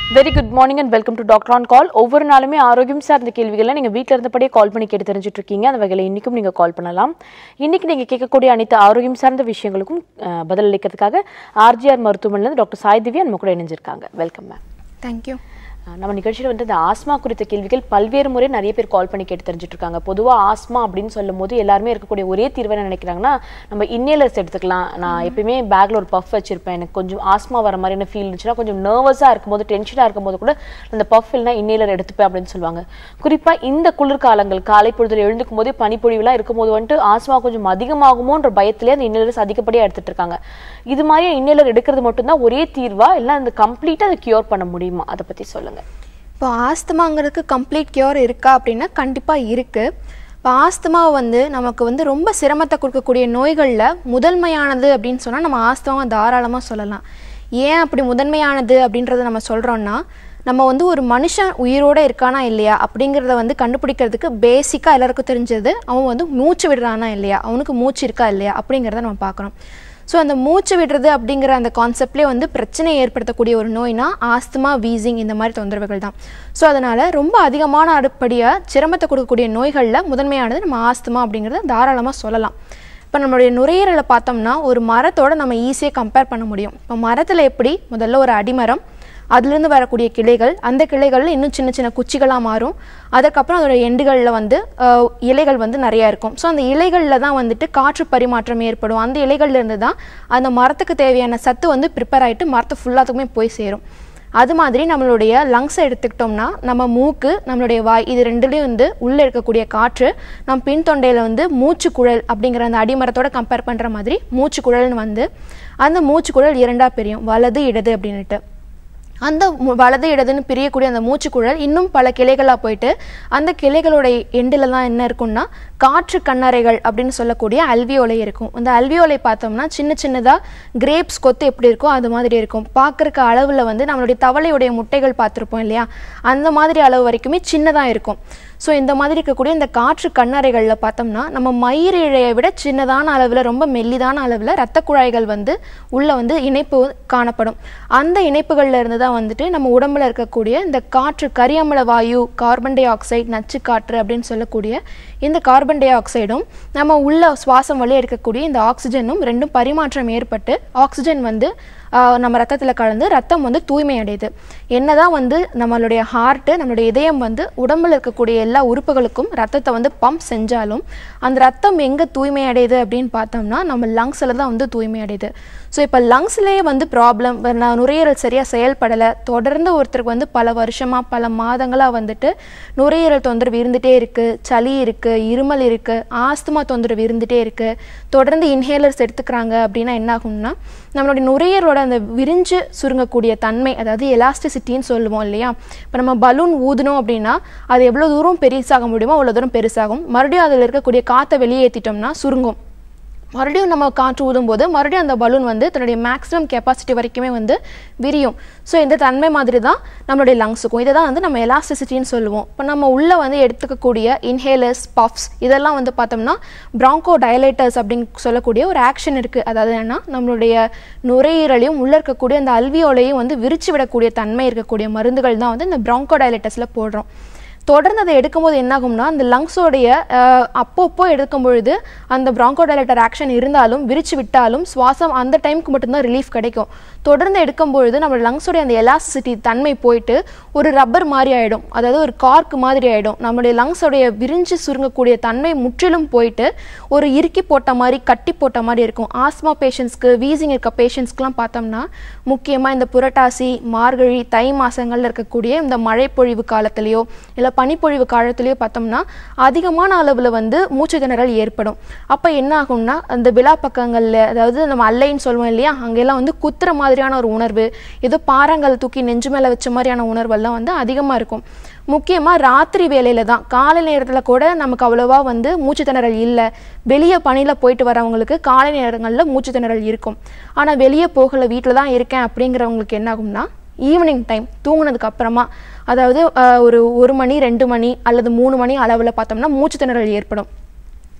Very good morning and welcome to doctor on call ஒவ்வொரு நாளுமே ஆரோக்கியம் சார்ந்த கேள்விகளை நீங்கள் வீட்டில் இருந்தபடியே கால் பண்ணி கேட்டு தெரிஞ்சுட்டு இருக்கீங்க அந்த வகையில் இன்றைக்கும் நீங்கள் கால் பண்ணலாம் இன்னைக்கு நீங்கள் கேட்கக்கூடிய அனைத்து ஆரோக்கியம் சார்ந்த விஷயங்களுக்கும் அஹ், பதில் அளிக்கிறதுக்காக ஆர்ஜிஆர் மருத்துவமனையிலேருந்து டாக்டர் சாய் திவ்யா நம்ம கூட இணைஞ்சிருக்காங்க வெல்கம் மேம் தேங்க்யூ நம்ம நிகழ்ச்சியில் வந்து இந்த ஆஸ்மா குறித்த கேள்விகள் பல்வேறு முறை நிறைய பேர் கால் பண்ணி கேட்டு தெரிஞ்சுட்டு இருக்காங்க பொதுவாக ஆஸ்மா அப்படின்னு சொல்லும் போது எல்லாருமே இருக்கக்கூடிய ஒரே தீர்வு என்ன நினைக்கிறாங்கன்னா நம்ம இன்னேலர்ஸ் எடுத்துக்கலாம் நான் எப்பயுமே பேக்ல ஒரு பஃப் வச்சிருப்பேன் எனக்கு கொஞ்சம் ஆஸ்மா வர மாதிரியான ஃபீல் இருந்துச்சுன்னா கொஞ்சம் நர்வஸாக இருக்கும்போது டென்ஷனாக இருக்கும்போது கூட அந்த பஃப் இல்லைனா இன்னேலர் எடுத்துப்பேன் அப்படின்னு சொல்லுவாங்க குறிப்பாக இந்த குளிர்காலங்கள் காலை பொழுதுல எழுந்துக்கும் போதே பனிப்பொழிவுலாம் இருக்கும்போது வந்துட்டு ஆஸ்மா கொஞ்சம் அதிகமாகுமோன்ற பயத்திலே அந்த இன்னேலர்ஸ் அதிகப்படியாக எடுத்துட்டு இருக்காங்க இது மாதிரி இன்னேலர் எடுக்கிறது மட்டும்தான் ஒரே தீர்வா இல்லை அந்த கம்ப்ளீட்டாக அதை கியூர் பண்ண முடியுமா அதை பற்றி சொல்லுங்க இப்போ ஆஸ்துமாங்கிறதுக்கு கம்ப்ளீட் கியூர் இருக்கா அப்படின்னா கண்டிப்பாக இருக்குது இப்போ ஆஸ்துமா வந்து நமக்கு வந்து ரொம்ப சிரமத்தை கொடுக்கக்கூடிய நோய்களில் முதன்மையானது அப்படின்னு சொன்னால் நம்ம ஆஸ்துமாவை தாராளமாக சொல்லலாம் ஏன் அப்படி முதன்மையானது அப்படின்றத நம்ம சொல்கிறோன்னா நம்ம வந்து ஒரு மனுஷன் உயிரோடு இருக்கானா இல்லையா அப்படிங்கிறத வந்து கண்டுபிடிக்கிறதுக்கு பேசிக்காக எல்லாருக்கும் தெரிஞ்சது அவன் வந்து மூச்சு விடுறானா இல்லையா அவனுக்கு மூச்சு இருக்கா இல்லையா அப்படிங்கிறத நம்ம பார்க்குறோம் ஸோ அந்த மூச்சு விடுறது அப்படிங்கிற அந்த கான்செப்ட்லேயே வந்து பிரச்சனை ஏற்படுத்தக்கூடிய ஒரு நோய்னா ஆஸ்துமா வீசிங் இந்த மாதிரி தொந்தரவுகள் தான் ஸோ அதனால் ரொம்ப அதிகமான அடுப்படியாக சிரமத்தை கொடுக்கக்கூடிய நோய்களில் முதன்மையானது நம்ம ஆஸ்துமா அப்படிங்கிறத தாராளமாக சொல்லலாம் இப்போ நம்மளுடைய நுரையீரலை பார்த்தோம்னா ஒரு மரத்தோட நம்ம ஈஸியாக கம்பேர் பண்ண முடியும் இப்போ மரத்தில் எப்படி முதல்ல ஒரு அடிமரம் அதுலேருந்து வரக்கூடிய கிளைகள் அந்த கிளைகளில் இன்னும் சின்ன சின்ன குச்சிகளாக மாறும் அதுக்கப்புறம் அதோட எண்டுகளில் வந்து அஹ், இலைகள் வந்து நிறையா இருக்கும் ஸோ அந்த இலைகளில் தான் வந்துட்டு காற்று பரிமாற்றம் ஏற்படும் அந்த இலைகள்ல இருந்து தான் அந்த மரத்துக்கு தேவையான சத்து வந்து ப்ரிப்பேர் ஆகிட்டு மரத்து ஃபுல்லாத்துக்குமே போய் சேரும் அது மாதிரி நம்மளுடைய லங்ஸை எடுத்துக்கிட்டோம்னா நம்ம மூக்கு நம்மளுடைய வாய் இது ரெண்டுலேயும் வந்து உள்ளே இருக்கக்கூடிய காற்று நம்ம பின் தொண்டையில் வந்து மூச்சுக்குழல் அப்படிங்கிற அந்த அடிமரத்தோட கம்பேர் பண்ணுற மாதிரி மூச்சுக்குழல்னு வந்து அந்த மூச்சுக்குழல் இரண்டாக பிரியும் வலது இடது அப்படின்னுட்டு அந்த மு- வலது இடதுன்னு பிரியக்கூடிய அந்த மூச்சுக்குழல் இன்னும் பல கிளைகளாக போயிட்டு அந்த கிளைகளுடைய எண்டில் தான் என்ன இருக்கும்னா காற்று கண்ணறைகள் அப்படின்னு சொல்லக்கூடிய அல்வியோலை இருக்கும் அந்த அல்வியோலை பார்த்தோம்னா சின்ன சின்னதாக கிரேப்ஸ் கொத்து எப்படி இருக்கோ அது மாதிரி இருக்கும் பார்க்குறக்கு அளவில் வந்து நம்மளுடைய தவளையுடைய முட்டைகள் பார்த்துருப்போம் இல்லையா அந்த மாதிரி அளவு வரைக்குமே சின்னதாக இருக்கும் ஸோ இந்த மாதிரி இருக்கக்கூடிய இந்த காற்று கண்ணறைகளில் பார்த்தோம்னா நம்ம மயிரிழையை விட சின்னதான அளவில் ரொம்ப மெல்லிதான அளவில் இரத்த குழாய்கள் வந்து உள்ளே வந்து இணைப்பு காணப்படும் அந்த இணைப்புகளில் இருந்து தான் வந்துட்டு நம்ம உடம்புல இருக்கக்கூடிய இந்த காற்று கரியமில வாயு கார்பன் டை ஆக்சைடு நச்சு காற்று அப்படின்னு சொல்லக்கூடிய இந்த கார்பன் டை ஆக்சைடும் நம்ம உள்ள சுவாசம் வழியாக இருக்கக்கூடிய இந்த ஆக்சிஜனும் ரெண்டும் பரிமாற்றம் ஏற்பட்டு ஆக்சிஜன் வந்து ஆஹ், நம்ம ரத்தத்தில் கலந்து ரத்தம் வந்து தூய்மை அடையுது என்னதான் வந்து நம்மளுடைய ஹார்ட்டு நம்மளுடைய இதயம் வந்து உடம்புல இருக்கக்கூடிய எல்லா உறுப்புகளுக்கும் ரத்தத்தை வந்து பம்ப் செஞ்சாலும் அந்த ரத்தம் எங்கே தூய்மை அடையுது அப்படின்னு பார்த்தோம்னா நம்ம லங்ஸில் தான் வந்து தூய்மை அடையுது ஸோ இப்போ லங்ஸ்லேயே வந்து ப்ராப்ளம் நுரையீரல் சரியாக செயல்படலை தொடர்ந்து ஒருத்தருக்கு வந்து பல வருஷமாக பல மாதங்களாக வந்துட்டு நுரையீரல் தொந்தரவு இருந்துகிட்டே இருக்குது சளி இருக்குது இருமல் இருக்குது ஆஸ்துமா தொந்தரவு இருந்துகிட்டே இருக்குது தொடர்ந்து இன்ஹேலர்ஸ் எடுத்துக்கிறாங்க அப்படின்னா என்ன ஆகும்னா நம்மளுடைய நுரையீரலோட அந்த விரிஞ்சு சுருங்கக்கூடிய தன்மை அதாவது எலாஸ்டிசிட்டின்னு சொல்லுவோம் இல்லையா இப்போ நம்ம பலூன் ஊதுனோம் அப்படின்னா அது எவ்வளோ தூரம் பெருசாக முடியுமோ அவ்வளோ தூரம் பெருசாகும் மறுபடியும் அதில் இருக்கக்கூடிய காற்றை வெளியேற்றிட்டோம்னா சுருங்கும் மறுபடியும் நம்ம காற்று ஊதும்போது மறுபடியும் அந்த பலூன் வந்து தன்னுடைய மேக்ஸிமம் கெப்பாசிட்டி வரைக்குமே வந்து விரியும் ஸோ இந்த தன்மை மாதிரி தான் நம்மளுடைய லங்ஸுக்கும் இதை தான் வந்து நம்ம எலாஸ்டிசிட்டின்னு சொல்லுவோம் இப்போ நம்ம உள்ளே வந்து எடுத்துக்கக்கூடிய இன்ஹேலர்ஸ் பஃப்ஸ் இதெல்லாம் வந்து பார்த்தோம்னா ப்ராங்கோ டயலேட்டர்ஸ் அப்படின்னு சொல்லக்கூடிய ஒரு ஆக்ஷன் இருக்குது அதாவது என்னன்னா நம்மளுடைய நுரையீரலையும் உள்ளே இருக்கக்கூடிய அந்த அல்வியோலையும் வந்து விரிச்சு விடக்கூடிய தன்மை இருக்கக்கூடிய மருந்துகள் தான் வந்து இந்த ப்ராங்கோ டயலேட்டர்ஸில் போடுறோம் தொடர்ந்து அதை எடுக்கும்போது என்னாகும்னா அந்த லங்ஸோடைய அப்பப்போ எடுக்கும் பொழுது அந்த ப்ராங்கோடைலேட்டர் ஆக்ஷன் இருந்தாலும் விரிச்சு விட்டாலும் சுவாசம் அந்த டைமுக்கு மட்டும்தான் ரிலீஃப் கிடைக்கும் தொடர்ந்து எடுக்கும் பொழுது நம்ம லங்ஸோடைய அந்த எலாஸ்டிசிட்டி தன்மை போயிட்டு ஒரு ரப்பர் மாதிரி ஆகிடும் அதாவது ஒரு கார்க் மாதிரி ஆகிடும் நம்மளுடைய லங்ஸோடைய விரிஞ்சு சுருங்கக்கூடிய தன்மை முற்றிலும் போயிட்டு ஒரு இறுக்கி போட்ட மாதிரி கட்டி போட்ட மாதிரி இருக்கும் ஆஸ்மா பேஷண்ட்ஸ்க்கு வீசிங் இருக்க பேஷண்ட்ஸ்க்குலாம் பார்த்தோம்னா முக்கியமாக இந்த புரட்டாசி மார்கழி தை மாதங்களில் இருக்கக்கூடிய இந்த மழைப்பொழிவு காலத்திலேயோ இல்லை பனிப்பொழிவு காலத்திலேயோ பார்த்தோம்னா அதிகமான அளவில் வந்து மூச்சு திணறல் ஏற்படும் அப்போ என்ன ஆகும்னா அந்த விழா பக்கங்களில் அதாவது நம்ம அல்லைன்னு சொல்லுவோம் இல்லையா அங்கெல்லாம் வந்து குத்துற மாதிரியான ஒரு உணர்வு ஏதோ பாறாங்கல் தூக்கி நெஞ்சு மேலே வச்ச மாதிரியான உணர்வெல்லாம் வந்து அதிகமாக இருக்கும் முக்கியமாக ராத்திரி வேலையில் தான் காலை நேரத்தில் கூட நமக்கு அவ்வளோவா வந்து மூச்சு திணறல் இல்லை வெளியே பணியில் போயிட்டு வரவங்களுக்கு காலை நேரங்களில் மூச்சு திணறல் இருக்கும் ஆனால் வெளியே போகலை வீட்டில் தான் இருக்கேன் அப்படிங்கிறவங்களுக்கு என்ன ஆகும்னா ஈவினிங் டைம் தூங்குனதுக்கு அப்புறமா அதாவது அஹ், ஒரு ஒரு மணி ரெண்டு மணி அல்லது மூணு மணி அளவில் பார்த்தோம்னா மூச்சு திணறல் ஏற்படும்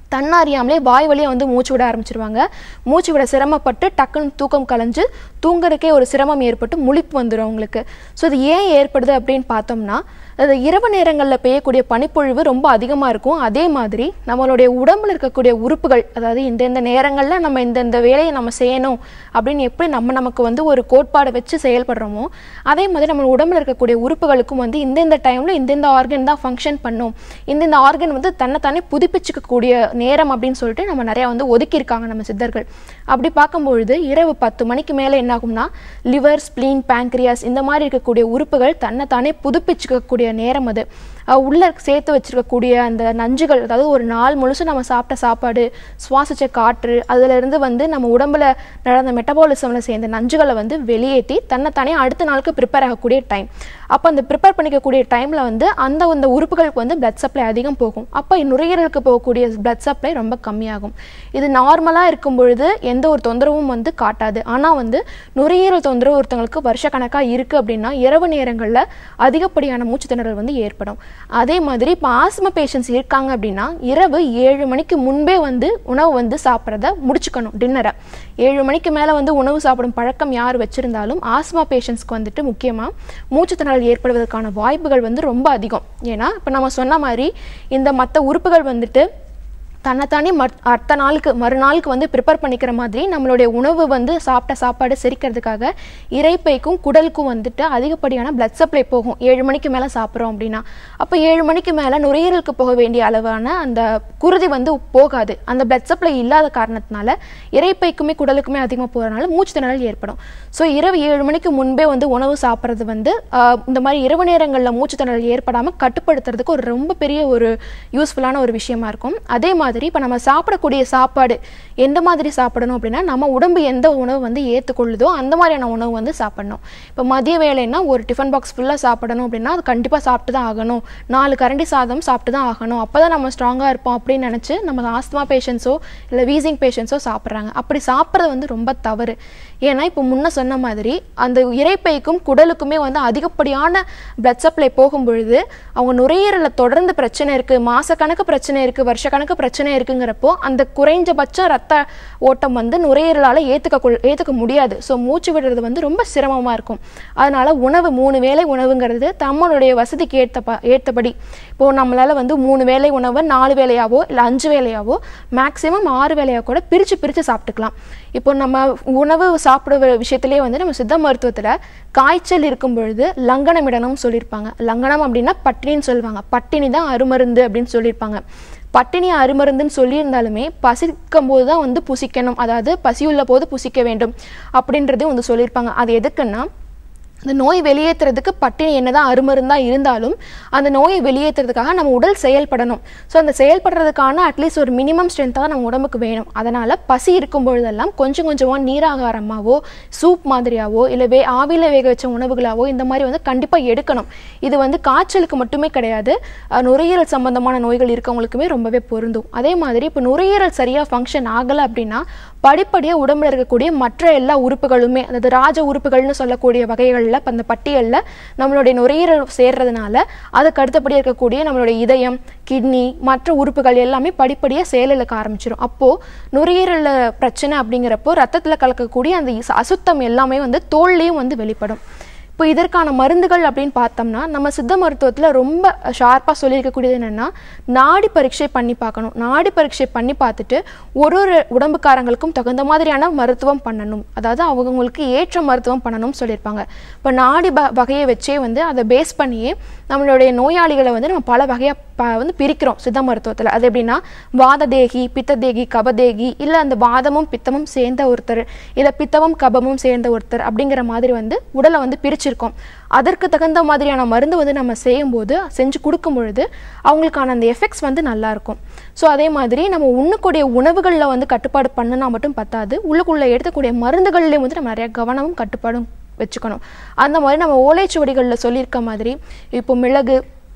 தன்னாரியாமலே வாய் வழியா வந்து மூச்சு விட ஆரம்பிச்சிருவாங்க மூச்சு விட சிரமப்பட்டு டக்குன்னு தூக்கம் கலைஞ்சு தூங்குறதுக்கே ஒரு சிரமம் ஏற்பட்டு முழிப்பு வந்துடும் அவங்களுக்கு ஸோ இது ஏன் ஏற்படுது அப்படின்னு பார்த்தோம்னா அது இரவு நேரங்களில் பெய்யக்கூடிய பனிப்பொழிவு ரொம்ப அதிகமாக இருக்கும் அதே மாதிரி நம்மளுடைய உடம்புல இருக்கக்கூடிய உறுப்புகள் அதாவது இந்தந்த நேரங்களில் நம்ம இந்தந்த வேலையை நம்ம செய்யணும் அப்படின்னு எப்படி நம்ம நமக்கு வந்து ஒரு கோட்பாடை வச்சு செயல்படுறோமோ அதே மாதிரி நம்ம உடம்புல இருக்கக்கூடிய உறுப்புகளுக்கும் வந்து இந்தந்த டைமில் இந்தந்த ஆர்கன் தான் ஃபங்க்ஷன் பண்ணும் இந்தந்த ஆர்கன் வந்து தன்னைத்தானே புதுப்பிச்சுக்கக்கூடிய நேரம் அப்படின்னு சொல்லிட்டு நம்ம நிறையா வந்து ஒதுக்கியிருக்காங்க நம்ம சித்தர்கள் அப்படி பார்க்கும்பொழுது இரவு பத்து மணிக்கு மேலே என்ன ஆகும்னா லிவர் ஸ்ப்ளீன் பேங்க்ரியாஸ் இந்த மாதிரி இருக்கக்கூடிய உறுப்புகள் தன்னைத்தானே புதுப்பிச்சுக்கக்கூடிய நேரம் அது அஹ் உள்ள சேர்த்து வச்சிருக்கக்கூடிய அந்த நஞ்சுகள் அதாவது ஒரு நாள் முழுசும் நம்ம சாப்பிட்ட சாப்பாடு சுவாசிச்ச காற்று அதுல இருந்து வந்து நம்ம உடம்புல நடந்த மெட்டபாலிசம்ல சேர்ந்த நஞ்சுகளை வந்து வெளியேற்றி தன்னைத்தானே அடுத்த நாளுக்கு ப்ரிப்பேர் ஆகக்கூடிய டைம் அப்போ அந்த ப்ரிப்பேர் பண்ணிக்கக்கூடிய டைமில் வந்து அந்த அந்த உறுப்புகளுக்கு வந்து பிளட் சப்ளை அதிகம் போகும் அப்போ நுரையீரலுக்கு போகக்கூடிய பிளட் சப்ளை ரொம்ப கம்மியாகும் இது நார்மலாக இருக்கும் பொழுது எந்த ஒரு தொந்தரவும் வந்து காட்டாது ஆனால் வந்து நுரையீரல் தொந்தரவு ஒருத்தவங்களுக்கு வருஷக்கணக்காக இருக்குது அப்படின்னா இரவு நேரங்களில் அதிகப்படியான மூச்சு திணறல் வந்து ஏற்படும் அதே மாதிரி இப்போ ஆஸ்மா பேஷண்ட்ஸ் இருக்காங்க அப்படின்னா இரவு ஏழு மணிக்கு முன்பே வந்து உணவு வந்து சாப்பிட்றத முடிச்சுக்கணும் டின்னரை ஏழு மணிக்கு மேலே வந்து உணவு சாப்பிடும் பழக்கம் யார் வச்சுருந்தாலும் ஆஸ்மா பேஷண்ட்ஸ்க்கு வந்துட்டு முக்கியமாக மூச்சு திணறல் ஏற்படுவதற்கான வாய்ப்புகள் வந்து ரொம்ப அதிகம் ஏன்னா இப்போ நம்ம சொன்ன மாதிரி இந்த மற்ற உறுப்புகள் வந்துட்டு தன்னைத்தானே மற் அடுத்த நாளுக்கு மறுநாளுக்கு வந்து ப்ரிப்பேர் பண்ணிக்கிற மாதிரி நம்மளுடைய உணவு வந்து சாப்பிட்ட சாப்பாடு செரிக்கிறதுக்காக இறைப்பைக்கும் குடலுக்கும் வந்துட்டு அதிகப்படியான blood சப்ளை போகும் ஏழு மணிக்கு மேலே சாப்பிட்றோம் அப்படின்னா அப்போ ஏழு மணிக்கு மேலே நுரையீரலுக்கு போக வேண்டிய அளவான அந்த குருதி வந்து போகாது அந்த blood சப்ளை இல்லாத காரணத்தினால இறைப்பைக்குமே குடலுக்குமே அதிகமாக போகிறனால மூச்சு திணறல் ஏற்படும் ஸோ இரவு ஏழு மணிக்கு முன்பே வந்து உணவு சாப்பிட்றது வந்து ஆஹ், இந்த மாதிரி இரவு நேரங்களில் மூச்சு திணறல் ஏற்படாமல் கட்டுப்படுத்துறதுக்கு ஒரு ரொம்ப பெரிய ஒரு யூஸ்ஃபுல்லான ஒரு விஷயமா இருக்கும் அதே மாதிரி இப்போ நம்ம சாப்பிடக்கூடிய சாப்பாடு எந்த மாதிரி சாப்பிடணும் அப்படின்னா நம்ம உடம்பு எந்த உணவு வந்து ஏற்றுக்கொள்ளுதோ அந்த மாதிரியான உணவு வந்து சாப்பிடணும் இப்போ மதிய வேலைன்னா ஒரு டிஃபன் பாக்ஸ் ஃபுல்லாக சாப்பிடணும் அப்படின்னா அது கண்டிப்பாக சாப்பிட்டு தான் ஆகணும் நாலு கரண்டி சாதம் சாப்பிட்டு தான் ஆகணும் அப்போ தான் நம்ம ஸ்ட்ராங்காக இருப்போம் அப்படின்னு நினச்சி நம்ம ஆஸ்துமா பேஷண்ட்ஸோ இல்லை வீசிங் பேஷண்ட்ஸோ சாப்பிட்றாங்க அப்படி சாப்பிட்றது வந்து ரொம்ப தவறு ஏன்னா இப்போ முன்ன சொன்ன மாதிரி அந்த இரைப்பைக்கும் குடலுக்குமே வந்து அதிகப்படியான பிளட் சப்ளை போகும் பொழுது அவங்க நுரையீரலில் தொடர்ந்து பிரச்சனை இருக்குது மாசக்கணக்கு பிரச்சனை இருக்குது வருஷக்கணக்கு பிரச்சனை இருக்குங்கிறப்போ அந்த குறைஞ்சபட்ச ரத்த ஓட்டம் வந்து நுரையீரலால் ஏற்றுக்க கொள் ஏற்றுக்க முடியாது ஸோ மூச்சு விடுறது வந்து ரொம்ப சிரமமாக இருக்கும் அதனால உணவு மூணு வேளை உணவுங்கிறது நம்மளுடைய வசதிக்கு ஏற்ற ப ஏற்றபடி இப்போது நம்மளால் வந்து மூணு வேளை உணவை நாலு வேளையாவோ இல்லை அஞ்சு வேளையாவோ மேக்ஸிமம் ஆறு வேளையாக கூட பிரித்து பிரித்து சாப்பிட்டுக்கலாம் இப்போ நம்ம உணவு சாப்பிடுற விஷயத்திலே வந்து நம்ம சித்த மருத்துவத்தில் காய்ச்சல் இருக்கும் பொழுது லங்கனமிடணும்னு சொல்லியிருப்பாங்க லங்கனம் அப்படின்னா பட்டினின்னு சொல்லுவாங்க பட்டினி தான் அருமருந்து அப்படின்னு சொல்லியிருப்பாங்க பட்டினி அருமருந்துன்னு சொல்லியிருந்தாலுமே பசிக்கும் போது தான் வந்து புசிக்கணும் அதாவது பசியுள்ள போது புசிக்க வேண்டும் அப்படின்றது வந்து சொல்லியிருப்பாங்க அது எதுக்குன்னா அந்த நோய் வெளியேற்றுறதுக்கு பட்டினி என்னதான் அருமருந்தா இருந்தாலும் அந்த நோயை வெளியேற்றுறதுக்காக நம்ம உடல் செயல்படணும் ஸோ அந்த செயல்படுறதுக்கான அட்லீஸ்ட் ஒரு மினிமம் ஸ்ட்ரென்த்தாக நம்ம உடம்புக்கு வேணும் அதனால் பசி இருக்கும் பொழுதெல்லாம் கொஞ்சம் கொஞ்சமாக நீராகாரமாவோ சூப் மாதிரியாவோ இல்லை வே ஆவியில் வேக வச்ச உணவுகளாவோ இந்த மாதிரி வந்து கண்டிப்பாக எடுக்கணும் இது வந்து காய்ச்சலுக்கு மட்டுமே கிடையாது அஹ், நுரையீரல் சம்பந்தமான நோய்கள் இருக்கவங்களுக்குமே ரொம்பவே பொருந்தும் அதே மாதிரி இப்போ நுரையீரல் சரியாக ஃபங்க்ஷன் ஆகலை அப்படின்னா படிப்படியாக உடம்புல இருக்கக்கூடிய மற்ற எல்லா உறுப்புகளுமே அதாவது ராஜ உறுப்புகள்னு சொல்லக்கூடிய வகைகளில் இப்போ அந்த பட்டியலில் நம்மளுடைய நுரையீரல் சேர்றதுனால அதுக்கு அடுத்தபடியாக இருக்கக்கூடிய நம்மளுடைய இதயம் கிட்னி மற்ற உறுப்புகள் எல்லாமே படிப்படியாக செயலிழக்க ஆரம்பிச்சிடும் அப்போது நுரையீரலில் பிரச்சனை அப்படிங்கிறப்போ ரத்தத்தில் கலக்கக்கூடிய அந்த இஸ்- அசுத்தம் எல்லாமே வந்து தோல்லையும் வந்து வெளிப்படும் இப்போ இதற்கான மருந்துகள் அப்படின்னு பார்த்தோம்னா நம்ம சித்த மருத்துவத்தில் ரொம்ப ஷார்ப்பாக சொல்லியிருக்கக்கூடியது என்னென்னா நாடி பரீட்சை பண்ணி பார்க்கணும் நாடி பரீட்சை பண்ணி பார்த்துட்டு ஒரு ஒரு உடம்புக்காரங்களுக்கும் தகுந்த மாதிரியான மருத்துவம் பண்ணணும் அதாவது அவங்களுக்கு ஏற்ற மருத்துவம் பண்ணணும்னு சொல்லியிருப்பாங்க இப்போ நாடி ப வகையை வச்சே வந்து அதை பேஸ் பண்ணியே நம்மளுடைய நோயாளிகளை வந்து நம்ம பல வகையாக ப வந்து பிரிக்கிறோம் சித்த மருத்துவத்தில் அது எப்படின்னா வாததேகி பித்ததேகி கபதேகி இல்லை அந்த வாதமும் பித்தமும் சேர்ந்த ஒருத்தர் இல்லை பித்தமும் கபமும் சேர்ந்த ஒருத்தர் அப்படிங்கிற மாதிரி வந்து உடலை வந்து பிரிச்சிருக்கோம் அதற்கு தகுந்த மாதிரியான மருந்து வந்து நம்ம செய்யும்போது செஞ்சு கொடுக்கும் பொழுது அவங்களுக்கான அந்த எஃபெக்ட்ஸ் வந்து நல்லா இருக்கும் ஸோ அதே மாதிரி நம்ம உண்ணக்கூடிய உணவுகளில் வந்து கட்டுப்பாடு பண்ணினா மட்டும் பத்தாது உள்ளுக்குள்ளே எடுத்துக்கூடிய மருந்துகள்லேயும் வந்து நம்ம நிறைய கவனமும் கட்டுப்பாடும் வச்சுக்கணும் அந்த மாதிரி நம்ம ஓலைச்சுவடிகளில் சொல்லியிருக்க மாதிரி இப்போ மிளகு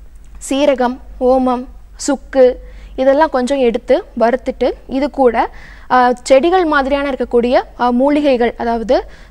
சீரகம் ஓமம் சுக்கு இதெல்லாம் கொஞ்சம் எடுத்து வறுத்துட்டு இது கூட ஆஹ், செடிகள் மாதிரியான இருக்கக்கூடிய ஆஹ், மூலிகைகள் அதாவது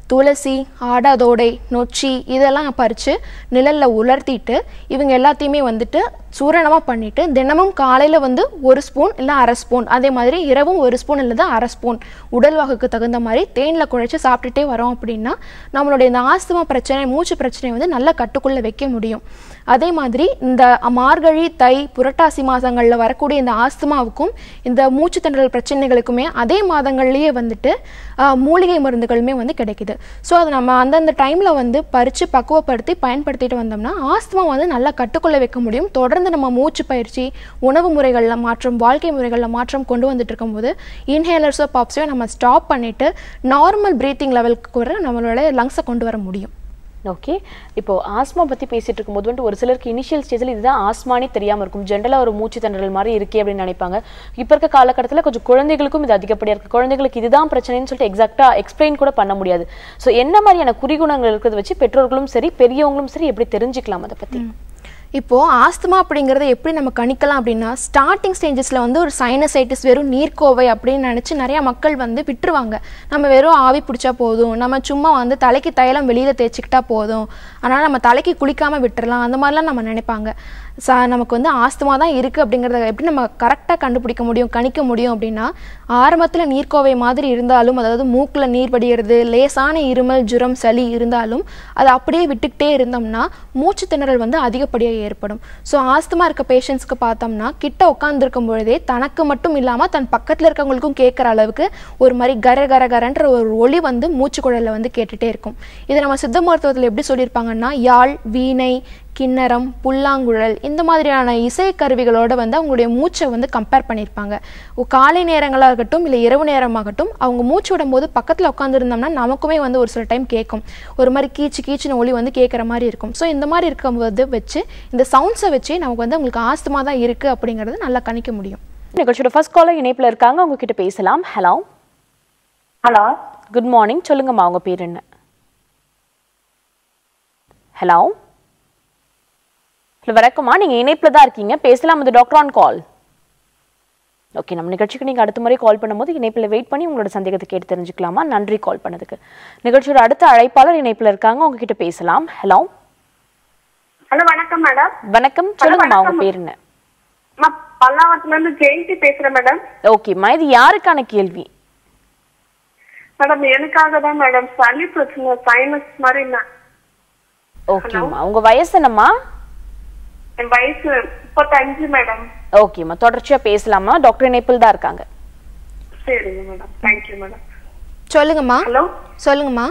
துளசி ஆடாதோடை நொச்சி இதெல்லாம் பறித்து நிழலில் உலர்த்திட்டு இவங்க எல்லாத்தையுமே வந்துட்டு சூரணமாக பண்ணிட்டு தினமும் காலையில் வந்து ஒரு ஸ்பூன் இல்லை அரை ஸ்பூன் அதே மாதிரி இரவும் ஒரு ஸ்பூன் இல்லது அரை ஸ்பூன் உடல் வாகுக்கு தகுந்த மாதிரி தேனில் குழைச்சி சாப்பிட்டுட்டே வரோம் அப்படின்னா நம்மளுடைய இந்த ஆஸ்துமா பிரச்சனை மூச்சு பிரச்சனையை வந்து நல்லா கட்டுக்குள்ளே வைக்க முடியும் அதே மாதிரி இந்த மார்கழி தை புரட்டாசி மாதங்களில் வரக்கூடிய இந்த ஆஸ்துமாவுக்கும் இந்த மூச்சு திணறல் பிரச்சனைகளுக்குமே அதே மாதங்கள்லேயே வந்துட்டு ஆஹ், மூலிகை மருந்துகளுமே வந்து கிடைக்குது ஸோ அதை நம்ம அந்தந்த டைமில் வந்து பறித்து பக்குவப்படுத்தி பயன்படுத்திட்டு வந்தோம்னா ஆஸ்துமா வந்து நல்லா கட்டுக்குள்ளே வைக்க முடியும் தொடர்ந்து நம்ம மூச்சு பயிற்சி உணவு முறைகளில் மாற்றம் வாழ்க்கை முறைகளில் மாற்றம் கொண்டு வந்துட்டு இருக்கும்போது இன்ஹேலர்ஸோ பாப்ஸையோ நம்ம ஸ்டாப் பண்ணிவிட்டு நார்மல் ப்ரீத்திங் லெவலுக்கு கூட நம்மளோட லங்ஸை கொண்டு வர முடியும் ஓகே இப்போ ஆஸ்மா பத்தி பேசிட்டு இருக்கும்போது வந்துட்டு ஒரு சிலருக்கு இனிஷியல் ஸ்டேஜில் இதுதான் ஆஸ்மானே தெரியாம இருக்கும் ஜென்ரலா ஒரு மூச்சு திணறல் மாதிரி இருக்கே அப்படின்னு நினைப்பாங்க இப்ப இருக்க காலகட்டத்துல கொஞ்சம் குழந்தைகளுக்கும் இது அதிகப்படியா இருக்கு குழந்தைகளுக்கு இதுதான் பிரச்சனைன்னு சொல்லிட்டு எக்ஸாக்டா எக்ஸ்பிளைன் கூட பண்ண முடியாது சோ என்ன மாதிரியான குறிகுணங்கள் இருக்கிறத வச்சு பெற்றோர்களும் சரி பெரியவங்களும் சரி எப்படி தெரிஞ்சுக்கலாம் அதை பத்தி இப்போது ஆஸ்துமா அப்படிங்கிறத எப்படி நம்ம கணிக்கலாம் அப்படின்னா ஸ்டார்டிங் ஸ்டேஜஸில் வந்து ஒரு சைனசைட்டிஸ் வெறும் நீர்க்கோவை அப்படின்னு நினச்சி நிறையா மக்கள் வந்து விட்டுருவாங்க நம்ம வெறும் ஆவி பிடிச்சா போதும் நம்ம சும்மா வந்து தலைக்கு தைலம் வெளியில் தேய்ச்சிக்கிட்டா போதும் அதனால் நம்ம தலைக்கு குளிக்காமல் விட்டுறலாம் அந்த மாதிரிலாம் நம்ம நினைப்பாங்க ச நமக்கு வந்து ஆஸ்துமா தான் இருக்குது அப்படிங்கிறத எப்படி நம்ம கரெக்டாக கண்டுபிடிக்க முடியும் கணிக்க முடியும் அப்படின்னா ஆரம்பத்தில் நீர்க்கோவை மாதிரி இருந்தாலும் அதாவது மூக்கில் நீர் வடிகிறது லேசான இருமல் ஜுரம் சளி இருந்தாலும் அதை அப்படியே விட்டுக்கிட்டே இருந்தோம்னா மூச்சு திணறல் வந்து அதிகப்படியாக ஏற்படும் ஸோ ஆஸ்துமா இருக்க பேஷண்ட்ஸ்க்கு பார்த்தோம்னா கிட்ட உட்காந்துருக்கும் பொழுதே தனக்கு மட்டும் இல்லாமல் தன் பக்கத்தில் இருக்கவங்களுக்கும் கேட்குற அளவுக்கு ஒரு மாதிரி கர கர கரன்ற ஒரு ஒளி வந்து மூச்சுக்குழலில் வந்து கேட்டுகிட்டே இருக்கும் இதை நம்ம சித்த மருத்துவத்தில் எப்படி சொல்லியிருப்பாங்கன்னா யாழ் வீணை கிண்ணறம் புல்லாங்குழல் இந்த மாதிரியான இசை கருவிகளோட வந்து அவங்களுடைய மூச்சை வந்து கம்பேர் பண்ணியிருப்பாங்க ஒ- காலை நேரங்களாக இருக்கட்டும் இல்லை இரவு நேரமாகட்டும் அவங்க மூச்சு விடும்போது பக்கத்தில் உட்காந்துருந்தோம்னா நமக்குமே வந்து ஒரு சில டைம் கேட்கும் ஒரு மாதிரி கீச்சு கீச்சுன்னு ஒளி வந்து கேட்குற மாதிரி இருக்கும் ஸோ இந்த மாதிரி இருக்கும்போது வச்சு இந்த சவுண்ட்ஸை வச்சு நமக்கு வந்து உங்களுக்கு ஆஸ்துமா தான் இருக்குது அப்படிங்கிறது நல்லா கணிக்க முடியும் நிகழ்ச்சியோட ஃபர்ஸ்ட் காலர் இணைப்புல இருக்காங்க அவங்க கிட்ட பேசலாம் ஹலோ ஹலோ குட் மார்னிங் சொல்லுங்கம்மா உங்க பேர் என்ன ஹலோ ஹலோ வணக்கம்மா நீங்க இணைப்புல தான் இருக்கீங்க பேசலாம் அது டாக்டர் ஆன் கால் ஓகே நம்ம நிகழ்ச்சிக்கு நீங்க அடுத்த முறை கால் பண்ணும்போது இணைப்புல வெயிட் பண்ணி உங்களோட சந்தேகத்தை கேட்டு தெரிஞ்சுக்கலாமா நன்றி கால் பண்ணதுக்கு நிகழ்ச்சியோட அடுத்த அழைப்பாளர் இணைப்புல இருக்காங்க உங்க கிட்ட பேசலாம் ஹலோ ஹலோ வணக்கம் மேடம் வணக்கம் சொல்லுங்கம்மா உங்க பேர் என்ன நான் பல்லாவரத்துல இருந்து ஜெயந்தி பேசுறேன் மேடம் ஓகேம்மா இது யாருக்கான கேள்வி மேடம் எனக்காக தான் மேடம் சளி பிரச்சனை சைனஸ் மாதிரி நான் ஓகேம்மா உங்க வயசு என்னம்மா என் வயசு முப்பத்தஞ்சு மேடம் ஓகேம்மா தொடர்ச்சியா பேசலாமா டாக்டர் இணைப்பில் தான் இருக்காங்க சரிங்க மேடம் தேங்க்யூ மேடம் சொல்லுங்கம்மா ஹலோ சொல்லுங்கம்மா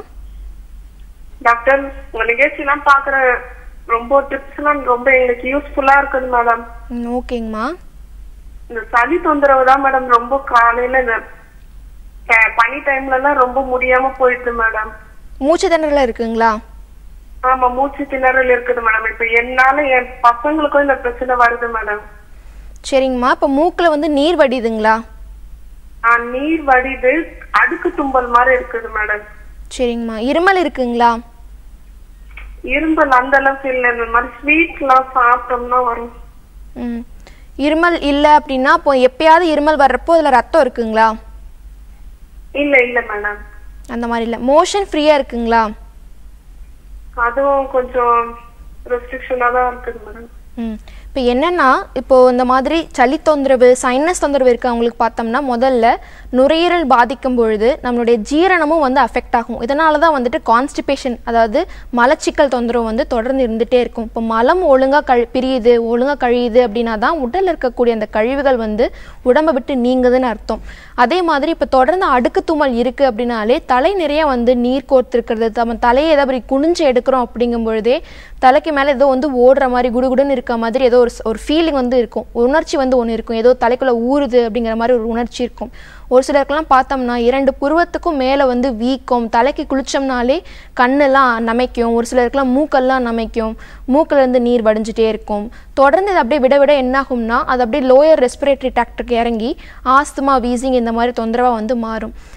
டாக்டர் உங்க நிகழ்ச்சி எல்லாம் பாக்குறேன் ரொம்ப டிப்ஸ் எல்லாம் ரொம்ப எங்களுக்கு யூஸ்ஃபுல்லா இருக்குது மேடம் ம், ஓகேங்கம்மா இந்த சளி தொந்தரவு தான் மேடம் ரொம்ப காலையில இந்த ப- பனி டைம்ல எல்லாம் ரொம்ப முடியாம போயிடுது மேடம் மூச்சு திணறல இருக்குங்களா ஆமா மூச்சு திணறல் இருக்குது மேடம் இப்ப என்னால என் பசங்களுக்கும் இந்த பிரச்சனை வருது மேடம் சரிங்கம்மா இப்போ மூக்கில் வந்து நீர் வடியுதுங்களா ஆ, நீர் வடிது அடுக்கு தும்பல் மாதிரி இருக்குது மேடம் சரிங்கம்மா இருமல் இருக்குங்களா இரும்பல் அந்த அளவுக்கு இல்ல இந்த மாதிரி ஸ்வீட் எல்லாம் சாப்பிட்டோம்னா வரும் ம் இருமல் இல்லை அப்படின்னா அப்போ எப்பயாவது இருமல் வர்றப்போ அதில் ரத்தம் இருக்குங்களா இல்ல இல்ல மேடம் அந்த மாதிரி இல்லை மோஷன் ஃப்ரீயாக இருக்குங்களா அதுவும் கொஞ்சம் ரெஸ்ட்ரிக்ஷனா தான் இருக்குது மேடம் ம் இப்போ என்னன்னா இப்போ இந்த மாதிரி சளி தொந்தரவு சைனஸ் தொந்தரவு இருக்கவங்களுக்கு பார்த்தோம்னா முதல்ல நுரையீரல் பாதிக்கும் பொழுது நம்மளுடைய ஜீரணமும் வந்து அஃபெக்ட் ஆகும் இதனால தான் வந்துட்டு கான்ஸ்டிபேஷன் அதாவது மலச்சிக்கல் தொந்தரவு வந்து தொடர்ந்து இருந்துகிட்டே இருக்கும் இப்போ மலம் ஒழுங்காக கழி பிரியுது ஒழுங்காக கழியுது அப்படின்னா தான் உடலில் இருக்கக்கூடிய அந்த கழிவுகள் வந்து உடம்பை விட்டு நீங்குதுன்னு அர்த்தம் அதே மாதிரி இப்போ தொடர்ந்து அடுக்கு தும்மல் இருக்குது அப்படின்னாலே தலை நிறைய வந்து நீர் கோர்த்துருக்கிறது நம்ம தலையை ஏதாவது அப்படி குனிஞ்சு எடுக்கிறோம் அப்படிங்கும் பொழுதே தலைக்கு மேலே ஏதோ வந்து ஓடுற மாதிரி குடுகுடுன்னு இருக்க மாதிரி ஏதோ ஒரு ஸ்- ஒரு ஃபீலிங் வந்து இருக்கும் உணர்ச்சி வந்து ஒன்று இருக்கும் ஏதோ தலைக்குள்ளே ஊறுது அப்படிங்கிற மாதிரி ஒரு உணர்ச்சி இருக்கும் ஒரு சிலருக்கெல்லாம் பார்த்தோம்னா இரண்டு புருவத்துக்கும் மேலே வந்து வீக்கம் தலைக்கு குளிச்சோம்னாலே கண்ணெல்லாம் நமைக்கும் ஒரு சிலருக்குலாம் மூக்கெல்லாம் நமைக்கும் மூக்குல இருந்து நீர் வடிஞ்சிட்டே இருக்கும் தொடர்ந்து இது அப்படியே விட விட என்னாகும்னா அது அப்படியே லோயர் ரெஸ்பிரேட்டரி டாக்டருக்கு இறங்கி ஆஸ்துமா வீசிங் இந்த மாதிரி தொந்தரவாக வந்து மாறும்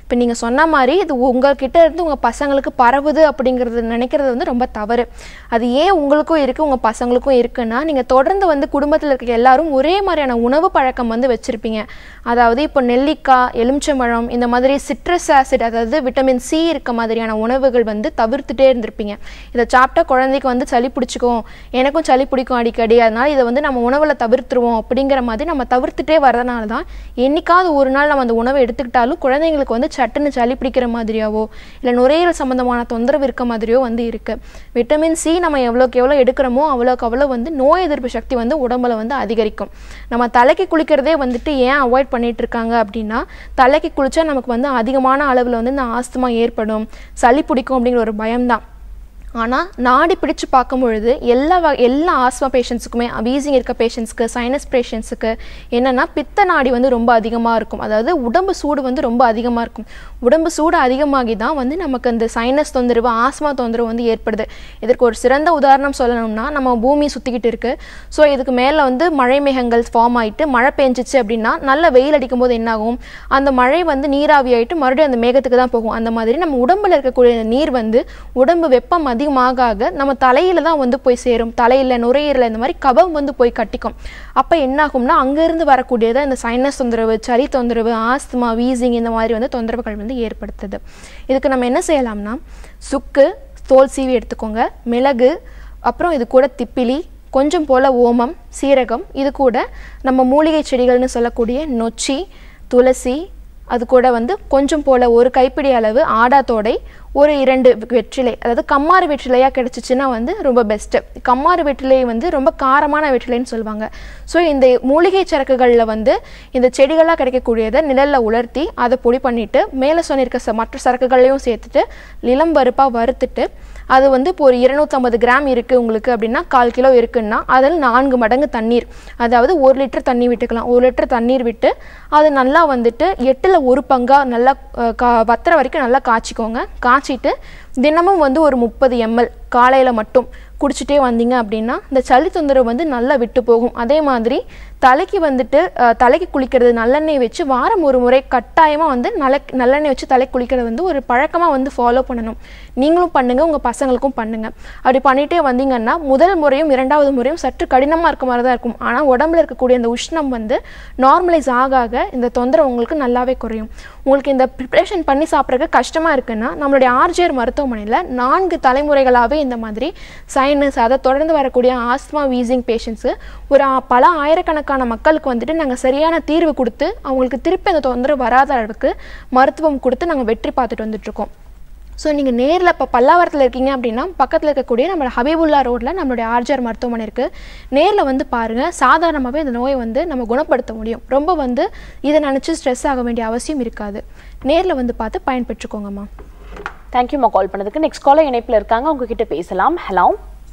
இப்போ நீங்கள் சொன்ன மாதிரி இது உங்ககிட்ட இருந்து உங்கள் பசங்களுக்கு பரவுது அப்படிங்கிறது நினைக்கிறது வந்து ரொம்ப தவறு அது ஏன் உங்களுக்கும் இருக்குது உங்கள் பசங்களுக்கும் இருக்குன்னா நீங்கள் தொடர்ந்து வந்து குடும்பத்தில் இருக்க எல்லாரும் ஒரே மாதிரியான உணவு பழக்கம் வந்து வச்சுருப்பீங்க அதாவது இப்போ நெல்லிக்காய் எலுமிச்சம்பழம் இந்த மாதிரி சிட்ரஸ் ஆசிட் அதாவது விட்டமின் சி இருக்க மாதிரியான உணவுகள் வந்து தவிர்த்துட்டே இருந்திருப்பீங்க இதை சாப்பிட்டா குழந்தைக்கு வந்து சளி பிடிச்சிக்கும் எனக்கும் சளி பிடிக்கும் அடிக்கடி அதனால் இதை வந்து நம்ம உணவில் தவிர்த்துருவோம் அப்படிங்கிற மாதிரி நம்ம தவிர்த்துட்டே வரதுனால தான் என்னைக்காவது ஒரு நாள் நம்ம அந்த உணவை எடுத்துக்கிட்டாலும் குழந்தைங்களுக்கு வந்து சட்டுன்னு சளி பிடிக்கிற மாதிரியாவோ இல்லை நுரையீரல் சம்மந்தமான தொந்தரவு இருக்க மாதிரியோ வந்து இருக்குது விட்டமின் சி நம்ம எவ்வளோக்கு எவ்வளோ எடுக்கிறோமோ அவ்வளோக்கு அவ்வளோ வந்து நோய் எதிர்ப்பு சக்தி வந்து உடம்புல வந்து அதிகரிக்கும் நம்ம தலைக்கு குளிக்கிறதே வந்துட்டு ஏன் அவாய்ட் பண்ணிட்டு இருக்காங்க அப்படின்னா தலைக்கு குளிச்சா நமக்கு வந்து அதிகமான அளவில் வந்து இந்த ஆஸ்துமா ஏற்படும் சளி பிடிக்கும் அப்படிங்கிற ஒரு பயம்தான் ஆனால் நாடி பிடிச்சு பார்க்கும் பொழுது எல்லா வகை எல்லா ஆஸ்மா பேஷண்ட்ஸுக்குமே வீசிங் இருக்க பேஷண்ட்ஸ்க்கு சைனஸ் பேஷண்ட்ஸுக்கு என்னென்னா பித்த நாடி வந்து ரொம்ப அதிகமாக இருக்கும் அதாவது உடம்பு சூடு வந்து ரொம்ப அதிகமாக இருக்கும் உடம்பு சூடு அதிகமாகி தான் வந்து நமக்கு அந்த சைனஸ் தொந்தரவு ஆஸ்மா தொந்தரவு வந்து ஏற்படுது இதற்கு ஒரு சிறந்த உதாரணம் சொல்லணும்னா நம்ம பூமி சுற்றிக்கிட்டு இருக்கு ஸோ இதுக்கு மேலே வந்து மழை மேகங்கள் ஃபார்ம் ஆயிட்டு மழை பெஞ்சிச்சு அப்படின்னா நல்ல வெயில் அடிக்கும் போது என்னாகும் அந்த மழை வந்து நீராவி ஆயிட்டு மறுபடியும் அந்த மேகத்துக்கு தான் போகும் அந்த மாதிரி நம்ம உடம்புல இருக்கக்கூடிய நீர் வந்து உடம்பு வெப்பம் அதிகமாக ஆக நம்ம தலையில தான் வந்து போய் சேரும் தலையில நுரையீரல இந்த மாதிரி கபம் வந்து போய் கட்டிக்கும் அப்போ என்னாகும்னா அங்கேருந்து வரக்கூடியதான் இந்த சைனஸ் தொந்தரவு சளி தொந்தரவு ஆஸ்துமா வீசிங் இந்த மாதிரி வந்து தொந்தரவுகள் வந்து ஏற்படுத்துது இதுக்கு நம்ம என்ன செய்யலாம்னா சுக்கு தோல் சீவி எடுத்துக்கோங்க மிளகு அப்புறம் இது கூட திப்பிலி கொஞ்சம் போல் ஓமம் சீரகம் இது கூட நம்ம மூலிகை செடிகள்னு சொல்லக்கூடிய நொச்சி துளசி அது கூட வந்து கொஞ்சம் போல் ஒரு கைப்பிடி அளவு ஆடாத்தோடை ஒரு இரண்டு வெற்றிலை அதாவது கம்மாறு வெற்றிலையாக கிடச்சிச்சின்னா வந்து ரொம்ப பெஸ்ட்டு கம்மாறு வெற்றிலை வந்து ரொம்ப காரமான வெற்றிலைன்னு சொல்லுவாங்க ஸோ இந்த மூலிகை சரக்குகளில் வந்து இந்த செடிகளாக கிடைக்கக்கூடியதை நிழலில் உலர்த்தி அதை பொடி பண்ணிவிட்டு மேலே சொன்னிருக்க ச மற்ற சரக்குகளையும் சேர்த்துட்டு இளம் பருப்பாக வறுத்துட்டு அது வந்து இப்போ ஒரு இருநூத்தம்பது கிராம் இருக்குது உங்களுக்கு அப்படின்னா கால் கிலோ இருக்குன்னா அதில் நான்கு மடங்கு தண்ணீர் அதாவது ஒரு லிட்டர் தண்ணி விட்டுக்கலாம் ஒரு லிட்டர் தண்ணீர் விட்டு அது நல்லா வந்துட்டு எட்டில் ஒரு பங்காக நல்லா அஹ், கா வத்துற வரைக்கும் நல்லா காய்ச்சிக்கோங்க காய்ச்சிட்டு தினமும் வந்து ஒரு முப்பது எம்எல் காலையில் மட்டும் குடிச்சிட்டே வந்தீங்க அப்படின்னா இந்த சளி தொந்தரவு வந்து நல்லா விட்டு போகும் அதே மாதிரி தலைக்கு வந்துட்டு அஹ், தலைக்கு குளிக்கிறது நல்லெண்ணெய் வச்சு வாரம் ஒரு முறை கட்டாயமாக வந்து நல்ல நல்லெண்ணெய் வச்சு தலைக்கு குளிக்கிறது வந்து ஒரு பழக்கமாக வந்து ஃபாலோ பண்ணணும் நீங்களும் பண்ணுங்க உங்கள் பசங்களுக்கும் பண்ணுங்க அப்படி பண்ணிட்டே வந்தீங்கன்னா முதல் முறையும் இரண்டாவது முறையும் சற்று கடினமாக இருக்க மாதிரி தான் இருக்கும் ஆனால் உடம்புல இருக்கக்கூடிய அந்த உஷ்ணம் வந்து நார்மலைஸ் ஆக ஆக இந்த தொந்தரவு உங்களுக்கு நல்லாவே குறையும் உங்களுக்கு இந்த ப்ரிப்ரேஷன் பண்ணி சாப்பிட்றதுக்கு கஷ்டமாக இருக்குன்னா நம்மளுடைய ஆர்ஜிஆர் மருத்துவமனையில் நான்கு தலைமுறைகளாகவே இந்த மாதிரி சைனஸ் அதை தொடர்ந்து வரக்கூடிய ஆஸ்மா வீசிங் பேஷண்ட்ஸு ஒரு ஆ- பல ஆயிரக்கணக்கான மக்களுக்கு வந்துட்டு நாங்கள் சரியான தீர்வு கொடுத்து அவங்களுக்கு திருப்பி அந்த தொந்தரவு வராத அளவுக்கு மருத்துவம் கொடுத்து நாங்கள் வெற்றி பார்த்துட்டு வந்துட்டுருக்கோம் ஸோ நீங்கள் நேரில் இப்போ பல்லாவரத்தில் இருக்கீங்க அப்படின்னா பக்கத்தில் இருக்கக்கூடிய நம்ம ஹபீபுல்லா ரோட்டில் நம்மளுடைய ஆர்ஜிஆர் மருத்துவமனை இருக்குது நேரில் வந்து பாருங்கள் சாதாரணமாகவே இந்த நோயை வந்து நம்ம குணப்படுத்த முடியும் ரொம்ப வந்து இதை நினச்சி ஸ்ட்ரெஸ் ஆக வேண்டிய அவசியம் இருக்காது நேரில் வந்து பார்த்து பயன்பெற்றுக்கோங்கம்மா தேங்க்யூம்மா கால் பண்ணதுக்கு நெக்ஸ்ட் காலர் இணைப்புல இருக்காங்க உங்ககிட்ட பேசலாம் ஹலோ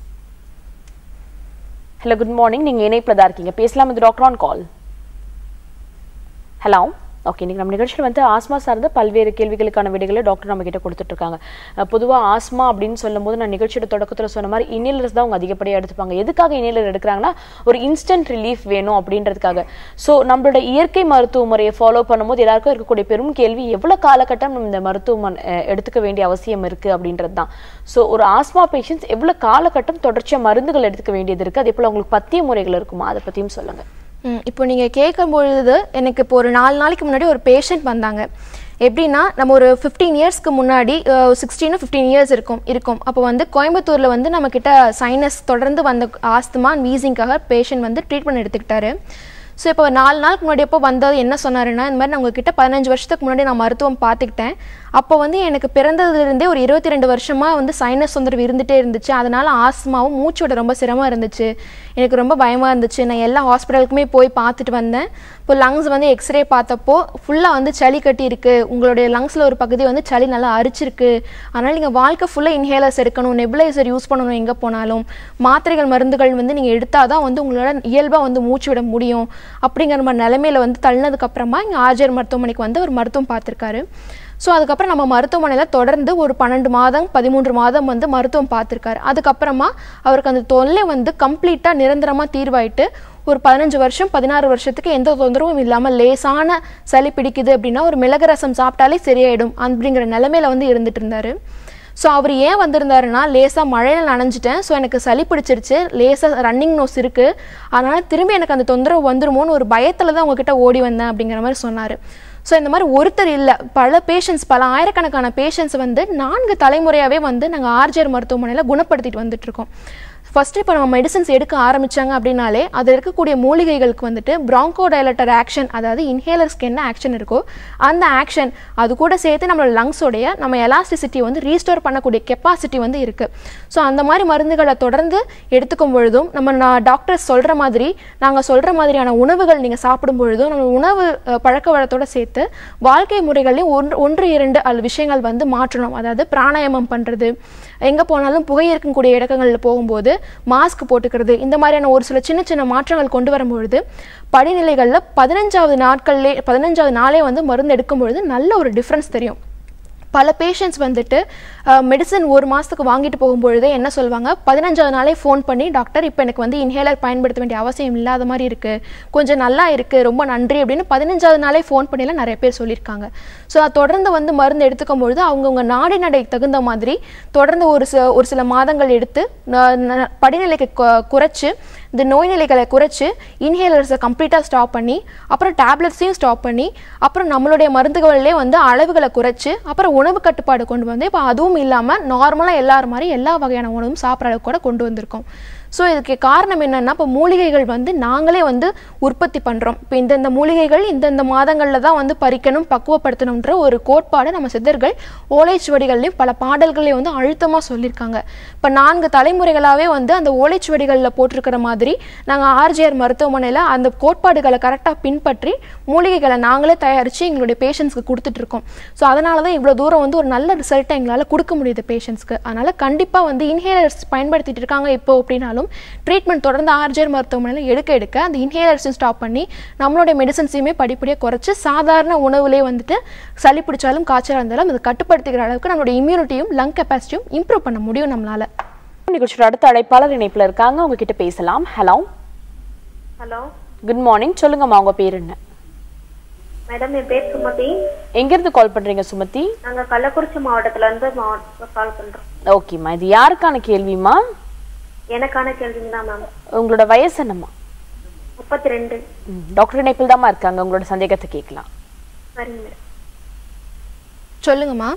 ஹலோ குட் மார்னிங் நீங்க இணைப்புல தான் இருக்கீங்க பேசலாம் இது doctor on call hello okay இன்னைக்கு நம்ம நிகழ்ச்சியில் வந்து ஆஸ்மா சார்ந்த பல்வேறு கேள்விகளுக்கான விடைகளை டாக்டர் நம்ம கிட்ட கொடுத்துட்டு இருக்காங்க அஹ் பொதுவா ஆஸ்மா அப்படின்னு சொல்லும்போது நான் நிகழ்ச்சியோட தொடக்கத்துல சொன்ன மாதிரி இன்ஹேலர்ஸ் தான் அவங்க அதிகப்படியாக எடுத்துப்பாங்க எதுக்காக இன்ஹேலர் எடுக்கிறாங்கன்னா ஒரு இன்ஸ்டன்ட் ரிலீஃப் வேணும் அப்படின்றதுக்காக ஸோ நம்மளோட இயற்கை மருத்துவ முறையை ஃபாலோ பண்ணும்போது எல்லாருக்கும் இருக்கக்கூடிய பெரும் கேள்வி எவ்வளவு காலகட்டம் நம்ம இந்த மருத்துவம் எடுத்துக்க வேண்டிய அவசியம் இருக்கு அப்படின்றது தான் ஸோ ஒரு ஆஸ்மா பேஷண்ட்ஸ் எவ்வளவு காலகட்டம் தொடர்ச்சியா மருந்துகள் எடுத்துக்க வேண்டியது இருக்கு அதே போல உங்களுக்கு பத்திய முறைகள் இருக்குமா அதை பத்தியும் சொல்லுங்க ம், இப்போ நீங்கள் கேட்கும் பொழுது எனக்கு இப்போ ஒரு நாலு நாளைக்கு முன்னாடி ஒரு பேஷண்ட் வந்தாங்க எப்படின்னா நம்ம ஒரு ஃபிஃப்டீன் இயர்ஸ்க்கு முன்னாடி சிக்ஸ்டீன் ஃபிஃப்டீன் இயர்ஸ் இருக்கும் இருக்கும் அப்போ வந்து கோயம்புத்தூரில் வந்து நம்மக்கிட்ட சைனஸ் தொடர்ந்து வந்த ஆஸ்துமா வீசிங்காக பேஷண்ட் வந்து ட்ரீட்மெண்ட் எடுத்துக்கிட்டாரு ஸோ இப்போ நாலு நாளுக்கு முன்னாடி எப்போ வந்தது என்ன சொன்னாருன்னா இந்த மாதிரி நான் உங்ககிட்ட பதினஞ்சு வருஷத்துக்கு முன்னாடி நான் மருத்துவம் பார்த்துக்கிட்டேன் அப்போ வந்து எனக்கு பிறந்ததுலேருந்தே ஒரு இருபத்தி ரெண்டு வருஷமாக வந்து சைனஸ் தொந்தரவு இருந்துகிட்டே இருந்துச்சு அதனால் ஆஸ்மாவும் மூச்சோட ரொம்ப சிரமம் இருந்துச்சு எனக்கு ரொம்ப பயமாக இருந்துச்சு நான் எல்லா ஹாஸ்பிட்டலுக்குமே போய் பார்த்துட்டு வந்தேன் இப்போ லங்ஸ் வந்து எக்ஸ்ரே பார்த்தப்போ ஃபுல்லாக வந்து சளி கட்டி இருக்கு உங்களுடைய லங்ஸில் ஒரு பகுதி வந்து சளி நல்லா அரிச்சிருக்கு அதனால் நீங்கள் வாழ்க்கை ஃபுல்லாக இன்ஹேலர்ஸ் எடுக்கணும் நெபுலைசர் யூஸ் பண்ணணும் எங்கே போனாலும் மாத்திரைகள் மருந்துகள் வந்து நீங்கள் எடுத்தால் தான் வந்து உங்களோட இயல்பாக வந்து மூச்சு விட முடியும் அப்படிங்கிற மாதிரி நிலைமையில வந்து தள்ளினதுக்கு அப்புறமா இங்கே ஆர்ஜர் மருத்துவமனைக்கு வந்து ஒரு மருத்துவம் பார்த்துருக்காரு ஸோ அதுக்கப்புறம் நம்ம மருத்துவமனையில் தொடர்ந்து ஒரு பன்னெண்டு மாதம் பதிமூன்று மாதம் வந்து மருத்துவம் பார்த்துருக்காரு அதுக்கப்புறமா அவருக்கு அந்த தொல்லை வந்து கம்ப்ளீட்டாக நிரந்தரமாக தீர்வாயிட்டு ஒரு பதினஞ்சு வருஷம் பதினாறு வருஷத்துக்கு எந்த தொந்தரவும் இல்லாமல் லேசான சளி பிடிக்குது அப்படின்னா ஒரு மிளகு ரசம் சாப்பிட்டாலே சரியாயிடும் அப்படிங்கிற நிலைமையில வந்து இருந்துட்டு இருந்தாரு ஸோ அவர் ஏன் வந்திருந்தாருன்னா லேசாக மழையில் நனைஞ்சிட்டேன் ஸோ எனக்கு சளி பிடிச்சிருச்சு லேசாக ரன்னிங் நோஸ் இருக்குது அதனால் திரும்பி எனக்கு அந்த தொந்தரவு வந்துருமோன்னு ஒரு பயத்தில் தான் உங்ககிட்ட ஓடி வந்தேன் அப்படிங்கிற மாதிரி சொன்னார் ஸோ இந்த மாதிரி ஒருத்தர் இல்லை பல பேஷண்ட்ஸ் பல ஆயிரக்கணக்கான பேஷண்ட்ஸ் வந்து நான்கு தலைமுறையாகவே வந்து நாங்கள் ஆர்ஜிஆர் மருத்துவமனையில் குணப்படுத்திட்டு வந்துட்டுருக்கோம் ஃபஸ்ட்டு இப்போ நம்ம மெடிசன்ஸ் எடுக்க ஆரம்பிச்சாங்க அப்படின்னாலே அதில் இருக்கக்கூடிய மூலிகைகளுக்கு வந்துட்டு ப்ராங்கோ டைலட்டர் ஆக்ஷன் அதாவது இன்ஹேலர்ஸ்க்கு என்ன ஆக்ஷன் இருக்கோ அந்த ஆக்ஷன் அது கூட சேர்த்து நம்மளோட லங்ஸோடைய நம்ம எலாஸ்டிசிட்டி வந்து ரீஸ்டோர் பண்ணக்கூடிய கெப்பாசிட்டி வந்து இருக்குது ஸோ அந்த மாதிரி மருந்துகளை தொடர்ந்து எடுத்துக்கும் பொழுதும் நம்ம நான் டாக்டர்ஸ் சொல்கிற மாதிரி நாங்கள் சொல்கிற மாதிரியான உணவுகள் நீங்கள் சாப்பிடும் பொழுதும் நம்ம உணவு அஹ், பழக்க வழக்கத்தோட சேர்த்து வாழ்க்கை முறைகளையும் ஒன்று ஒன்று இரண்டு அல்ல விஷயங்கள் வந்து மாற்றணும் அதாவது பிராணாயாமம் பண்ணுறது எங்கே போனாலும் புகை இருக்கக்கூடிய இடங்களில் போகும்போது மாஸ்க் போட்டுக்கிறது இந்த மாதிரியான ஒரு சில சின்ன சின்ன மாற்றங்கள் கொண்டு வரும்பொழுது படிநிலைகளில் பதினஞ்சாவது நாட்கள்லே பதினஞ்சாவது நாளே வந்து மருந்து எடுக்கும் பொழுது நல்ல ஒரு டிஃப்ரென்ஸ் தெரியும் பல பேஷண்ட்ஸ் வந்துட்டு மெடிசன் ஒரு மாதத்துக்கு வாங்கிட்டு போகும்பொழுதே என்ன சொல்லுவாங்க பதினஞ்சாவது நாளே ஃபோன் பண்ணி டாக்டர் இப்போ எனக்கு வந்து இன்ஹேலர் பயன்படுத்த வேண்டிய அவசியம் இல்லாத மாதிரி இருக்குது கொஞ்சம் நல்லா இருக்குது ரொம்ப நன்றி அப்படின்னு பதினஞ்சாவது நாளே ஃபோன் பண்ணிலாம் நிறைய பேர் சொல்லியிருக்காங்க ஸோ அது தொடர்ந்து வந்து மருந்து எடுத்துக்கும் பொழுது அவங்கவுங்க நாடி நடை தகுந்த மாதிரி தொடர்ந்து ஒரு சில ஒரு சில மாதங்கள் எடுத்து ந- ந- படிநிலைக்கு கு- குறைச்சு இந்த நோய் நிலைகளை குறைச்சு இன்ஹேலர்ஸை கம்ப்ளீட்டாக ஸ்டாப் பண்ணி அப்புறம் டேப்லெட்ஸையும் ஸ்டாப் பண்ணி அப்புறம் நம்மளுடைய மருந்துகளிலே வந்து அளவுகளை குறைச்சு அப்புறம் உணவு கட்டுப்பாடு கொண்டு வந்து இப்போ அதுவும் இல்லாமல் நார்மலாக எல்லாரும் மாதிரி எல்லா வகையான உணவும் சாப்பிட்ற அளவுக்கு கூட கொண்டு வந்திருக்கோம் ஸோ இதுக்கு காரணம் என்னன்னா இப்போ மூலிகைகள் வந்து நாங்களே வந்து உற்பத்தி பண்ணுறோம் இப்போ இந்தந்த மூலிகைகள் இந்தந்த மாதங்களில் தான் வந்து பறிக்கணும் பக்குவப்படுத்தணுன்ற ஒரு கோட்பாடு நம்ம சித்தர்கள் ஓலைச்சுவடிகள்லையும் பல பாடல்களையும் வந்து அழுத்தமாக சொல்லியிருக்காங்க இப்போ நான்கு தலைமுறைகளாகவே வந்து அந்த ஓலைச்சுவடிகளில் போட்டிருக்கிற மாதிரி நாங்கள் ஆர்ஜிஆர் மருத்துவமனையில் அந்த கோட்பாடுகளை கரெக்டாக பின்பற்றி மூலிகைகளை நாங்களே தயாரித்து எங்களுடைய பேஷண்ட்ஸ்க்கு கொடுத்துட்ருக்கோம் ஸோ அதனால தான் இவ்வளோ தூரம் வந்து ஒரு நல்ல ரிசல்ட்டை எங்களால் கொடுக்க முடியுது பேஷண்ட்ஸ்க்கு அதனால் கண்டிப்பாக வந்து இன்ஹேலர்ஸ் பயன்படுத்திட்டு இருக்காங்க இப்போ அப்படின்னாலும் ட்ரீட்மெண்ட் தொடர்ந்து ஆர்ஜிஆர் மருத்துவமனையில் எடுக்க எடுக்க அந்த இன்ஹேலர்ஸையும் ஸ்டாப் பண்ணி நம்மளுடைய மெடிசன்ஸையுமே படிப்படியாக குறைச்சி சாதாரண உணவுலே வந்துட்டு சளி பிடிச்சாலும் காய்ச்சல் இருந்தாலும் அதை கட்டுப்படுத்திக்கிற அளவுக்கு நம்மளுடைய இம்யூனிட்டியும் லங் கெப்பாசிட்டியும் இம்ப்ரூவ் பண்ண முடியும் நம்மளால நிகழ்ச்சியோட அடுத்த அழைப்பாளர் இணைப்புல இருக்காங்க உங்ககிட்ட பேசலாம் ஹலோ ஹலோ குட் மார்னிங் சொல்லுங்கம்மா உங்க பேர் என்ன மேடம் என் பேர் சுமதி எங்க இருந்து கால் பண்றீங்க சுமதி நாங்க கள்ளக்குறிச்சி மாவட்டத்துல இருந்து மாவட்ட கால் பண்றோம் ஓகேம்மா இது யாருக்கான கேள்விமா எனக்கான கேள்விங்க தான் மேம் உங்களோட வயசு என்னம்மா முப்பத்தி ரெண்டு ம், டாக்டர் இணைப்பில் தாம்மா இருக்காங்க உங்களோட சந்தேகத்தை கேட்கலாம் சரிங்க மேடம் சொல்லுங்கம்மா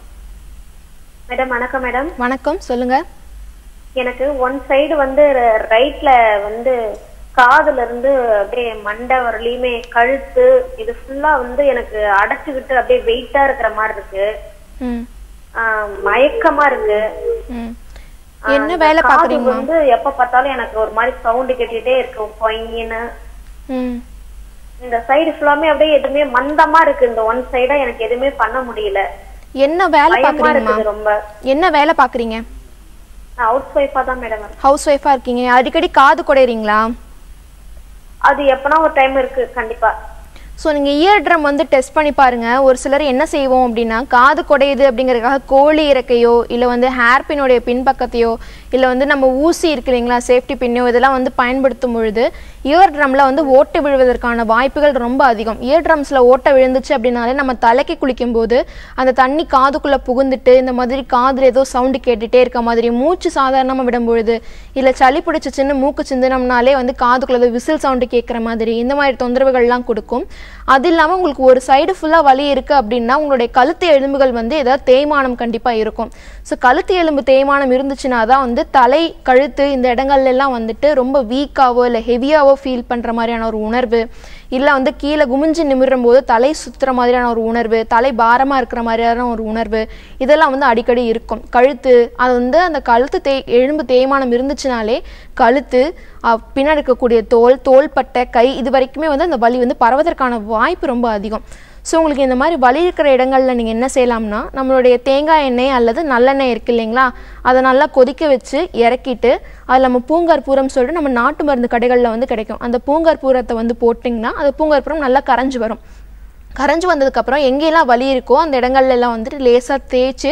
மேடம் வணக்கம் மேடம் வணக்கம் சொல்லுங்க எனக்கு ஒன் சைடு வந்து ரைட்ல வந்து காதுல இருந்து அப்படியே மண்டை வரலையுமே கழுத்து இது ஃபுல்லா வந்து எனக்கு அடைச்சுக்கிட்டு அப்படியே வெயிட்டா இருக்கிற மாதிரி இருக்கு ம் ஆஹ் மயக்கமா இருக்கு ம் ஆஹ் என்ன இந்த வேலை காது பார்க்குறீங்கம்மா வந்து எப்ப பார்த்தாலும் எனக்கு ஒரு மாதிரி சவுண்ட் கேட்டுட்டே இருக்கு பொயின்னு ம் இந்த சைடு ஃபுல்லாமே அப்படியே எதுவுமே மந்தமா இருக்கு இந்த ஒன் சைடா எனக்கு எதுவுமே பண்ண முடியல என்ன வேலை பயமா பார்க்குறீங்கம்மா இருக்குது ரொம்ப என்ன வேலை பார்க்குறீங்க நான் ஹவுஸ் ஒய்ஃபா தான் மேடம் இருக்கேன். ஹவுஸ் ஒய்ஃபாக இருக்கீங்க அடிக்கடி காது குடையிறீங்களா அது எப்பனா ஒரு டைம் இருக்கு கண்டிப்பா ஸோ நீங்கள் இயர் ட்ரம் வந்து டெஸ்ட் பண்ணி பாருங்கள் ஒரு சிலர் என்ன செய்வோம் அப்படின்னா காது குடையுது அப்படிங்கறதுக்காக கோழி இறக்கையோ இல்லை வந்து ஹேர் பின்னுடைய பின்பக்கத்தையோ இல்லை வந்து நம்ம ஊசி இருக்கு இல்லைங்களா சேஃப்டி பின்னோ இதெல்லாம் வந்து பயன்படுத்தும் பொழுது இயர் ட்ரம்ல வந்து ஓட்டை விழுவதற்கான வாய்ப்புகள் ரொம்ப அதிகம் இயர் ட்ரம்ஸில் ஓட்டை விழுந்துச்சு அப்படின்னாலே நம்ம தலைக்கு குளிக்கும் போது அந்த தண்ணி காதுக்குள்ளே புகுந்துட்டு இந்த மாதிரி காதில் ஏதோ சவுண்டு கேட்டுகிட்டே இருக்க மாதிரி மூச்சு சாதாரணமாக விடும் பொழுது இல்லை சளி பிடிச்சிச்சின்னு மூக்கு சிந்தினோம்னாலே வந்து காதுக்குள்ள ஏதோ விசில் சவுண்டு கேட்குற மாதிரி இந்த மாதிரி தொந்தரவுகள்லாம் கொடுக்கும் அது இல்லாமல் உங்களுக்கு ஒரு சைடு ஃபுல்லாக வலி இருக்குது அப்படின்னா உங்களுடைய கழுத்து எலும்புகள் வந்து ஏதாவது தேய்மானம் கண்டிப்பாக இருக்கும் ஸோ கழுத்து எலும்பு தேய்மானம் இருந்துச்சுன்னா தான் வந்து தலை கழுத்து இந்த இடங்கள்ல எல்லாம் வந்துட்டு ரொம்ப வீக்காவோ இல்லை ஹெவியாவோ ஃபீல் பண்ணுற மாதிரியான ஒரு உணர்வு இல்லை வந்து கீழே குமிஞ்சு நிமிரும் போது தலை சுற்றுற மாதிரியான ஒரு உணர்வு தலை பாரமாக இருக்கிற மாதிரியான ஒரு உணர்வு இதெல்லாம் வந்து அடிக்கடி இருக்கும் கழுத்து அது வந்து அந்த கழுத்து தே எலும்பு தேய்மானம் இருந்துச்சுனாலே கழுத்து அஹ், பின்னாடி இருக்கக்கூடிய தோல் தோள்பட்டை கை இது வரைக்குமே வந்து அந்த வலி வந்து பரவதற்கான வாய்ப்பு ரொம்ப அதிகம் ஸோ உங்களுக்கு இந்த மாதிரி வலி இருக்கிற இடங்கள்ல நீங்கள் என்ன செய்யலாம்னா நம்மளுடைய தேங்காய் எண்ணெய் அல்லது நல்லெண்ணெய் இருக்கு இல்லைங்களா அதை நல்லா கொதிக்க வச்சு இறக்கிட்டு அதில் நம்ம பூங்கற்பூரம் சொல்லிட்டு நம்ம நாட்டு மருந்து கடைகளில் வந்து கிடைக்கும் அந்த பூங்கற்பூரத்தை வந்து போட்டிங்கன்னா அந்த பூங்கற்பூரம் நல்லா கரைஞ்சு வரும் கரைஞ்சு வந்ததுக்கப்புறம் எங்கெல்லாம் வலி இருக்கோ அந்த இடங்கள்ல எல்லாம் வந்துட்டு லேசாக தேய்ச்சி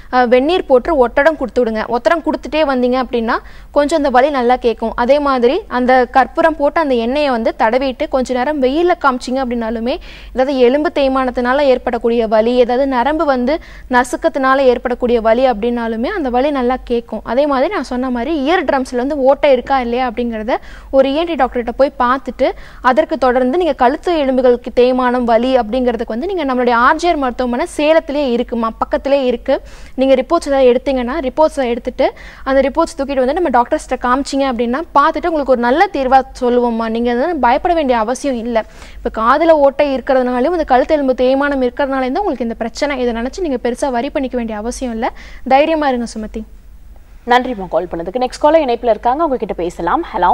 அஹ், வெந்நீர் போட்டு ஒத்தடம் கொடுத்து விடுங்க ஒத்தடம் கொடுத்துட்டே வந்தீங்க அப்படின்னா கொஞ்சம் அந்த வலி நல்லா கேட்கும் அதே மாதிரி அந்த கற்பூரம் போட்டு அந்த எண்ணெயை வந்து தடவிட்டு கொஞ்ச நேரம் வெயிலில் காமிச்சிங்க அப்படின்னாலுமே ஏதாவது எலும்பு தேய்மானத்தினால ஏற்படக்கூடிய வலி ஏதாவது நரம்பு வந்து நசுக்கத்தினால ஏற்படக்கூடிய வலி அப்படின்னாலுமே அந்த வலி நல்லா கேட்கும் அதே மாதிரி நான் சொன்ன மாதிரி இயர் ட்ரம்ஸில் வந்து ஓட்டை இருக்கா இல்லையா அப்படிங்கிறத ஒரு இஎன்டி டாக்டர்கிட்ட போய் பார்த்துட்டு அதற்கு தொடர்ந்து நீங்கள் கழுத்து எலும்புகளுக்கு தேய்மானம் வலி அப்படிங்கிறதுக்கு வந்து நீங்கள் நம்மளுடைய ஆர்ஜிஆர் மருத்துவமனை சேலத்திலே இருக்குமா பக்கத்திலே இருக்குது நீங்கள் ரிப்போர்ட்ஸ் ஏதாவது எடுத்தீங்கன்னா ரிப்போர்ட்ஸை எடுத்துட்டு அந்த ரிப்போர்ட்ஸ் தூக்கிட்டு வந்து நம்ம டாக்டர்ஸ்கிட்ட காமிச்சிங்க அப்படின்னா பார்த்துட்டு உங்களுக்கு ஒரு நல்ல தீர்வாக சொல்லுவோம்மா நீங்கள் வந்து பயப்பட வேண்டிய அவசியம் இல்லை இப்போ காதில் ஓட்டை இருக்கிறதுனாலையும் இந்த கழுத்து எலும்பு தேய்மானம் இருக்கிறதுனாலையும் தான் உங்களுக்கு இந்த பிரச்சனை இதை நினச்சி நீங்கள் பெருசாக வரி பண்ணிக்க வேண்டிய அவசியம் இல்லை தைரியமாக இருங்க சுமதி நன்றிம்மா கால் பண்ணதுக்கு நெக்ஸ்ட் காலர் இணைப்புல இருக்காங்க உங்ககிட்ட பேசலாம் ஹலோ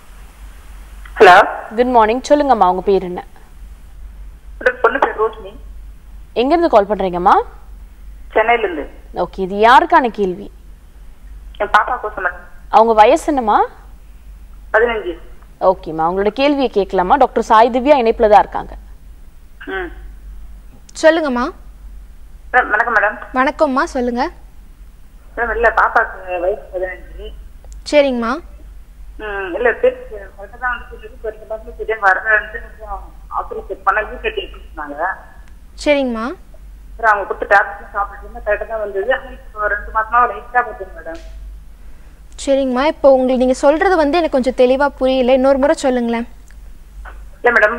ஹலோ குட் மார்னிங் சொல்லுங்கம்மா உங்க பேர் என்ன பொண்ணு பேர் ரோஷினி எங்க இருந்து கால் பண்றீங்கம்மா சென்னையில இருந்து ஓகே இது யாருக்கான கேள்வி என் பாப்பா கோசம் மேடம் அவங்க வயசு என்னம்மா பதினஞ்சு ஓகேம்மா உங்களோட கேள்வியை கேட்கலாமா டாக்டர் சாய் திவ்யா இணைப்புல தான் இருக்காங்க ம் சொல்லுங்கம்மா மேடம், வணக்கம் மேடம் வணக்கம்மா சொல்லுங்கள் மேடம் இல்ல பாப்பாக்கு வயசு பதினஞ்சு சரிங்கம்மா ம் இல்ல பேர் கரெக்டாக தான் வந்து சொல்லிட்டு இப்போ ரெண்டு மாசத்துல சரியா வரலன்ட்டு ஆப்ரேட் செக் பண்ண வீட்டு கட்டி சொன்னாங்க சரிங்கம்மா அப்புறம் அவங்க கொடுத்த டேப்லெட் சாப்பிட்டு கரெக்டாக தான் வந்தது ஆனா இப்போ ரெண்டு மாசமா லைட்டாக பார்த்துங்க மேடம் சரிங்கம்மா இப்போ உங்களுக்கு நீங்கள் சொல்கிறது வந்து எனக்கு கொஞ்சம் தெளிவாக புரியல இன்னொரு முறை சொல்லுங்களேன் இல்ல மேடம்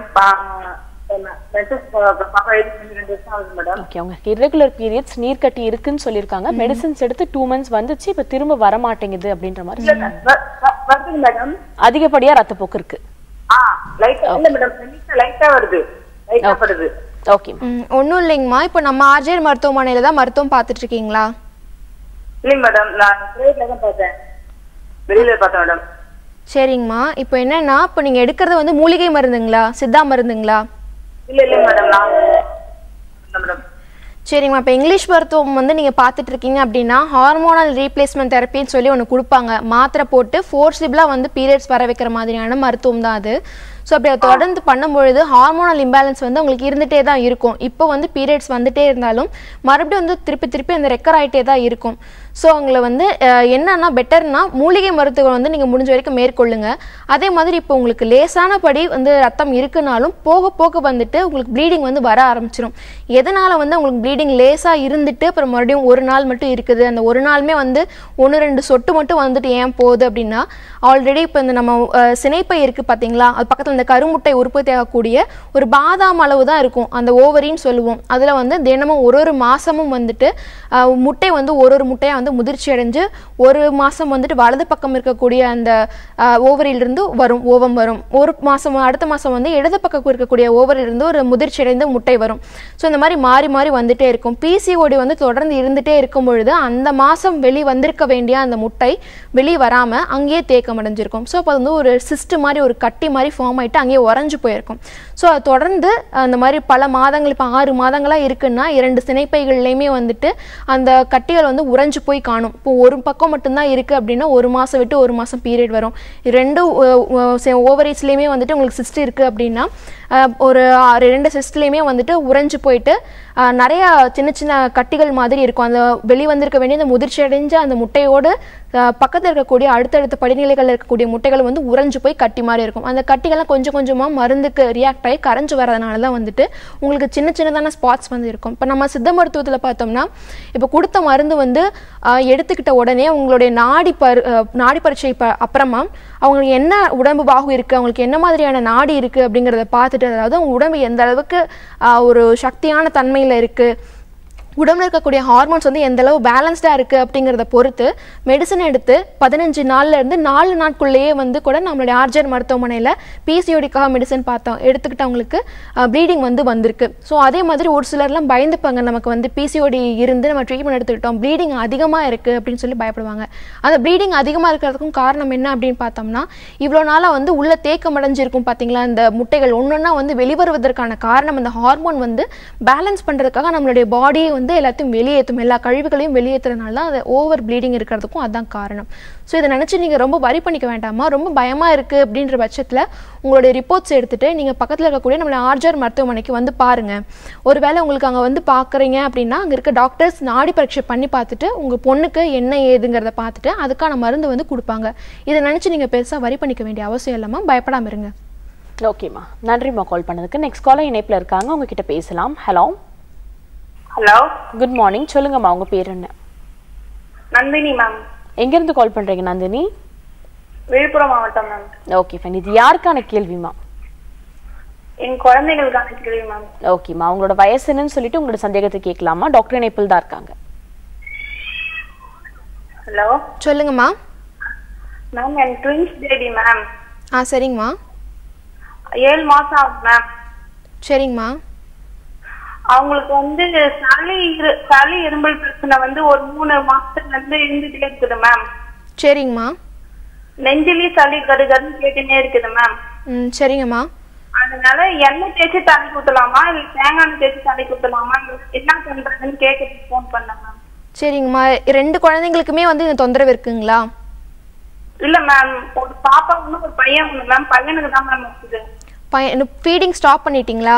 மென்சஸ் பாப்பா எழுதி ரெண்டு வருஷம் ஆகுது மேடம் ஓகே அவங்க irregular பீரியட்ஸ் நீர் கட்டி இருக்குன்னு சொல்லியிருக்காங்க மெடிசின்ஸ் எடுத்து டூ மந்த்ஸ் வந்துச்சு இப்போ திரும்ப வர மாட்டேங்குது அப்படின்ற மாதிரி இல்ல சொன்னாங்க. வ- வ- வருதுங்க மேடம் அதிகப்படியா ரத்தப்போக்கு இருக்கு ஆ லைட்டா இல்ல மேடம் லைட்டா லைட்டா வருது லைட்டா வருது ஓகே ஒன்றும் இல்லைங்கம்மா இப்போ நம்ம ஆர்ஜிஆர் மருத்துவமனையில் தான் மருத்துவம் பார்த்துட்டு இருக்கீங்களா இல்லைங்க மேடம் நான் பிரைவேட்ல தான் பார்த்தேன் வெளியில பார்த்தேன் மேடம் சரிங்கம்மா இப்போ என்னன்னா இப்போ நீங்கள் எடுக்கிறது வந்து மூலிகை மருந்துங்களா சித்தா மருந்துங்களா இல்ல இல்லைங்க மேடம் நான் இல்ல மேடம் சரிங்கம்மா இப்போ இங்கிலீஷ் மருத்துவம் வந்து நீங்கள் பார்த்துட்டு இருக்கீங்க அப்படின்னா ஹார்மோனல் ரீப்ளேஸ்மெண்ட் தெரப்பின்னு சொல்லி ஒன்று கொடுப்பாங்க மாத்திரை போட்டு ஃபோர்ஸிபிளாக வந்து பீரியட்ஸ் வர வைக்கிற மாதிரியான மருத்துவம் தான் அது ஸோ அப்படி அதை தொடர்ந்து பண்ணும்பொழுது ஹார்மோனல் இம்பேலன்ஸ் வந்து உங்களுக்கு இருந்துகிட்டே தான் இருக்கும் இப்போ வந்து பீரியட்ஸ் வந்துட்டே இருந்தாலும் மறுபடியும் வந்து திருப்பி திருப்பி அந்த ரெக்கர் ஆகிட்டே தான் இருக்கும் ஸோ உங்களை வந்து அஹ், என்னன்னா பெட்டர்னா மூலிகை மருத்துவம் வந்து நீங்கள் முடிஞ்ச வரைக்கும் மேற்கொள்ளுங்க அதே மாதிரி இப்போ உங்களுக்கு லேசானபடி வந்து ரத்தம் இருக்குனாலும் போக போக வந்துட்டு உங்களுக்கு ப்ளீடிங் வந்து வர ஆரம்பிச்சிடும் எதனால் வந்து உங்களுக்கு ப்ளீடிங் லேசாக இருந்துட்டு அப்புறம் மறுபடியும் ஒரு நாள் மட்டும் இருக்குது அந்த ஒரு நாளுமே வந்து ஒன்று ரெண்டு சொட்டு மட்டும் வந்துட்டு ஏன் போகுது அப்படின்னா ஆல்ரெடி இப்போ இந்த நம்ம அஹ், சினைப்பை இருக்குது பார்த்தீங்களா அது பக்கத்தில் இந்த கருமுட்டை உற்பத்தி ஆகக்கூடிய ஒரு பாதாம் அளவு தான் இருக்கும் அந்த ஓவரின்னு சொல்லுவோம் அதில் வந்து தினமும் ஒரு ஒரு மாதமும் வந்துட்டு அஹ், முட்டை வந்து ஒரு ஒரு முட்டையாக வந்து முதிர்ச்சி அடைஞ்சு ஒரு மாதம் வந்துட்டு வலது பக்கம் இருக்கக்கூடிய அந்த அஹ், ஓவரிலிருந்து வரும் ஓவம் வரும் ஒரு மாதம் அடுத்த மாதம் வந்து இடது பக்கம் இருக்கக்கூடிய ஓவரிலிருந்து ஒரு முதிர்ச்சி அடைந்த முட்டை வரும் ஸோ இந்த மாதிரி மாறி மாறி வந்துட்டே இருக்கும் பிசிஓடி வந்து தொடர்ந்து இருந்துட்டே இருக்கும் பொழுது அந்த மாதம் வெளி வந்திருக்க வேண்டிய அந்த முட்டை வெளியே வராமல் அங்கேயே தேக்கம் அடைஞ்சிருக்கும் ஸோ அப்போ அது வந்து ஒரு சிஸ்ட் மாதிரி ஒரு கட்டி மாதிரி ஃபார்ம் ஆயிட்டு அங்கேயே உறைஞ்சு போயிருக்கும் ஸோ அது தொடர்ந்து அந்த மாதிரி பல மாதங்கள் இப்போ ஆறு மாதங்களாக இருக்குன்னா இரண்டு சினைப்பைகள்லையுமே வந்துட்டு அந்த கட்டிகள் வந்து உறைஞ்சு போய் காணும் இப்போ ஒரு பக்கம் மட்டும்தான் இருக்குது அப்படின்னா ஒரு மாதம் விட்டு ஒரு மாதம் பீரியட் வரும் ரெண்டு ஓவரேஜ்லேயுமே வந்துட்டு உங்களுக்கு சிஸ்ட் இருக்குது அப்படின்னா அஹ், ஒரு ஆறு- ரெண்டு சிஸ்ட்லேயுமே வந்துட்டு உறைஞ்சு போயிட்டு அஹ், நிறைய சின்ன சின்ன கட்டிகள் மாதிரி இருக்கும் அந்த வெளி வந்திருக்க வேண்டிய அந்த முதிர்ச்சி அடைஞ்ச அந்த முட்டையோடு அஹ், பக்கத்துல இருக்கக்கூடிய அடுத்தடுத்த படிநிலைகளில் இருக்கக்கூடிய முட்டைகள் வந்து உறைஞ்சு போய் கட்டி மாதிரி இருக்கும் அந்த கட்டிகள்லாம் கொஞ்சம் கொஞ்சமாக மருந்துக்கு ரியாக்ட் ஆகி கரைஞ்சு வரதுனால தான் வந்துட்டு உங்களுக்கு சின்ன சின்னதான ஸ்பாட்ஸ் வந்து இருக்கும் இப்போ நம்ம சித்த மருத்துவத்தில் பார்த்தோம்னா இப்போ கொடுத்த மருந்து வந்து அஹ், எடுத்துக்கிட்ட உடனே உங்களுடைய நாடி பரி அஹ், நாடி பரீட்சை ப- அப்புறமா அவங்களுக்கு என்ன உடம்பு பாகு இருக்குது அவங்களுக்கு என்ன மாதிரியான நாடி இருக்குது அப்படிங்கிறத பார்த்துட்டு அதாவது அவங்க உடம்பு எந்த அளவுக்கு அஹ், ஒரு சக்தியான தன்மையில் இருக்குது உடம்புல இருக்கக்கூடிய ஹார்மோன்ஸ் வந்து எந்த அளவு பேலன்ஸ்டாக இருக்குது அப்படிங்கிறத பொறுத்து மெடிசன் எடுத்து பதினஞ்சு நாள்ல இருந்து நாலு நாட்குள்ளேயே வந்து கூட நம்மளுடைய ஆர்ஜர் மருத்துவமனையில் பிசிஓடிக்காக மெடிசன் பார்த்தோம் எடுத்துக்கிட்டவங்களுக்கு ப்ளீடிங் வந்து வந்திருக்கு ஸோ அதே மாதிரி ஒரு சிலர்லாம் பயந்துப்பாங்க நமக்கு வந்து பிசிஓடி இருந்து நம்ம ட்ரீட்மெண்ட் எடுத்துக்கிட்டோம் ப்ளீடிங் அதிகமாக இருக்குது அப்படின்னு சொல்லி பயப்படுவாங்க அந்த ப்ளீடிங் அதிகமாக இருக்கிறதுக்கும் காரணம் என்ன அப்படின்னு பார்த்தோம்னா இவ்வளோ நாளாக வந்து உள்ள தேக்கம் அடைஞ்சிருக்கும் பார்த்தீங்களா இந்த முட்டைகள் ஒன்றொன்னா வந்து வெளிவருவதற்கான காரணம் இந்த ஹார்மோன் வந்து பேலன்ஸ் பண்ணுறதுக்காக நம்மளுடைய பாடியை வந்து வந்து எல்லாத்தையும் வெளியேற்றும் எல்லா கழிவுகளையும் வெளியேற்றுறதுனால தான் அது ஓவர் ப்ளீடிங் இருக்கிறதுக்கும் அதான் காரணம் ஸோ இதை நினச்சி நீங்கள் ரொம்ப வரி பண்ணிக்க வேண்டாமா ரொம்ப பயமாக இருக்குது அப்படின்ற பட்சத்தில் உங்களுடைய ரிப்போர்ட்ஸ் எடுத்துகிட்டு நீங்கள் பக்கத்தில் இருக்கக்கூடிய நம்மளோட ஆர்ஜர் மருத்துவமனைக்கு வந்து பாருங்கள் ஒருவேளை உங்களுக்கு அங்கே வந்து பார்க்குறீங்க அப்படின்னா அங்கே இருக்க டாக்டர்ஸ் நாடி பரீட்சை பண்ணி பார்த்துட்டு உங்கள் பொண்ணுக்கு என்ன ஏதுங்கிறத பார்த்துட்டு அதுக்கான மருந்து வந்து கொடுப்பாங்க இதை நினச்சி நீங்கள் பெருசாக வரி பண்ணிக்க வேண்டிய அவசியம் இல்லாமல் பயப்படாமல் இருங்க ஓகேம்மா நன்றிம்மா கால் பண்ணதுக்கு நெக்ஸ்ட் காலர் இணைப்புல இருக்காங்க உங்ககிட்ட பேசலாம் ஹலோ ஹலோ குட் மார்னிங் சொல்லுங்கம்மா உங்க பேர் என்ன நந்தினி மேம் எங்கேருந்து கால் பண்றீங்க நந்தினி விழுப்புரம் மாவட்டம் மேம் ஓகே ஃபைன் இது யாருக்கான கேள்விமா என் குழந்தைகளுக்கான கேள்வி மேம் ஓகேம்மா அவங்களோட வயசு என்னன்னு சொல்லிட்டு உங்களோட சந்தேகத்தை கேட்கலாமா டாக்டர் இணைப்பில் தான் இருக்காங்க ஹலோ சொல்லுங்கம்மா மேம் என் ட்வின்ஸ் பேபி மேம் ஆ சரிங்கம்மா ஏழு மாசம் ஆகுது மேம் சரிங்கம்மா அவங்களுக்கு வந்து சளி இரு- சளி இருமல் பிரச்சனை வந்து ஒரு மூணு மாசத்துல இருந்து இருந்துட்டே இருக்குது மேம் சரிங்கம்மா நெஞ்சிலயும் சளி கடுகடுன்னு கேட்டுனே இருக்குது மேம் ம் சரிங்கம்மா அதனால எண்ணெய் தேய்ச்சி தலை ஊத்தலாமா இல்ல தேங்காய் எண்ணெய் தேய்ச்சி தலை ஊத்தலாமா என்ன பண்றதுன்னு கேட்கறதுக்கு ஃபோன் பண்ணேன் மேம் சரிங்கம்மா ரெண்டு குழந்தைங்களுக்குமே வந்து இந்த தொந்தரவு இருக்குங்களா இல்ல மேம் ஒரு பாப்பா ஒண்ணு ஒரு பையன் ஒண்ணு மேம் பையனுக்கு தான் மேம் இருக்குது பையன் ஃபீடிங் ஸ்டாப் பண்ணிட்டீங்களா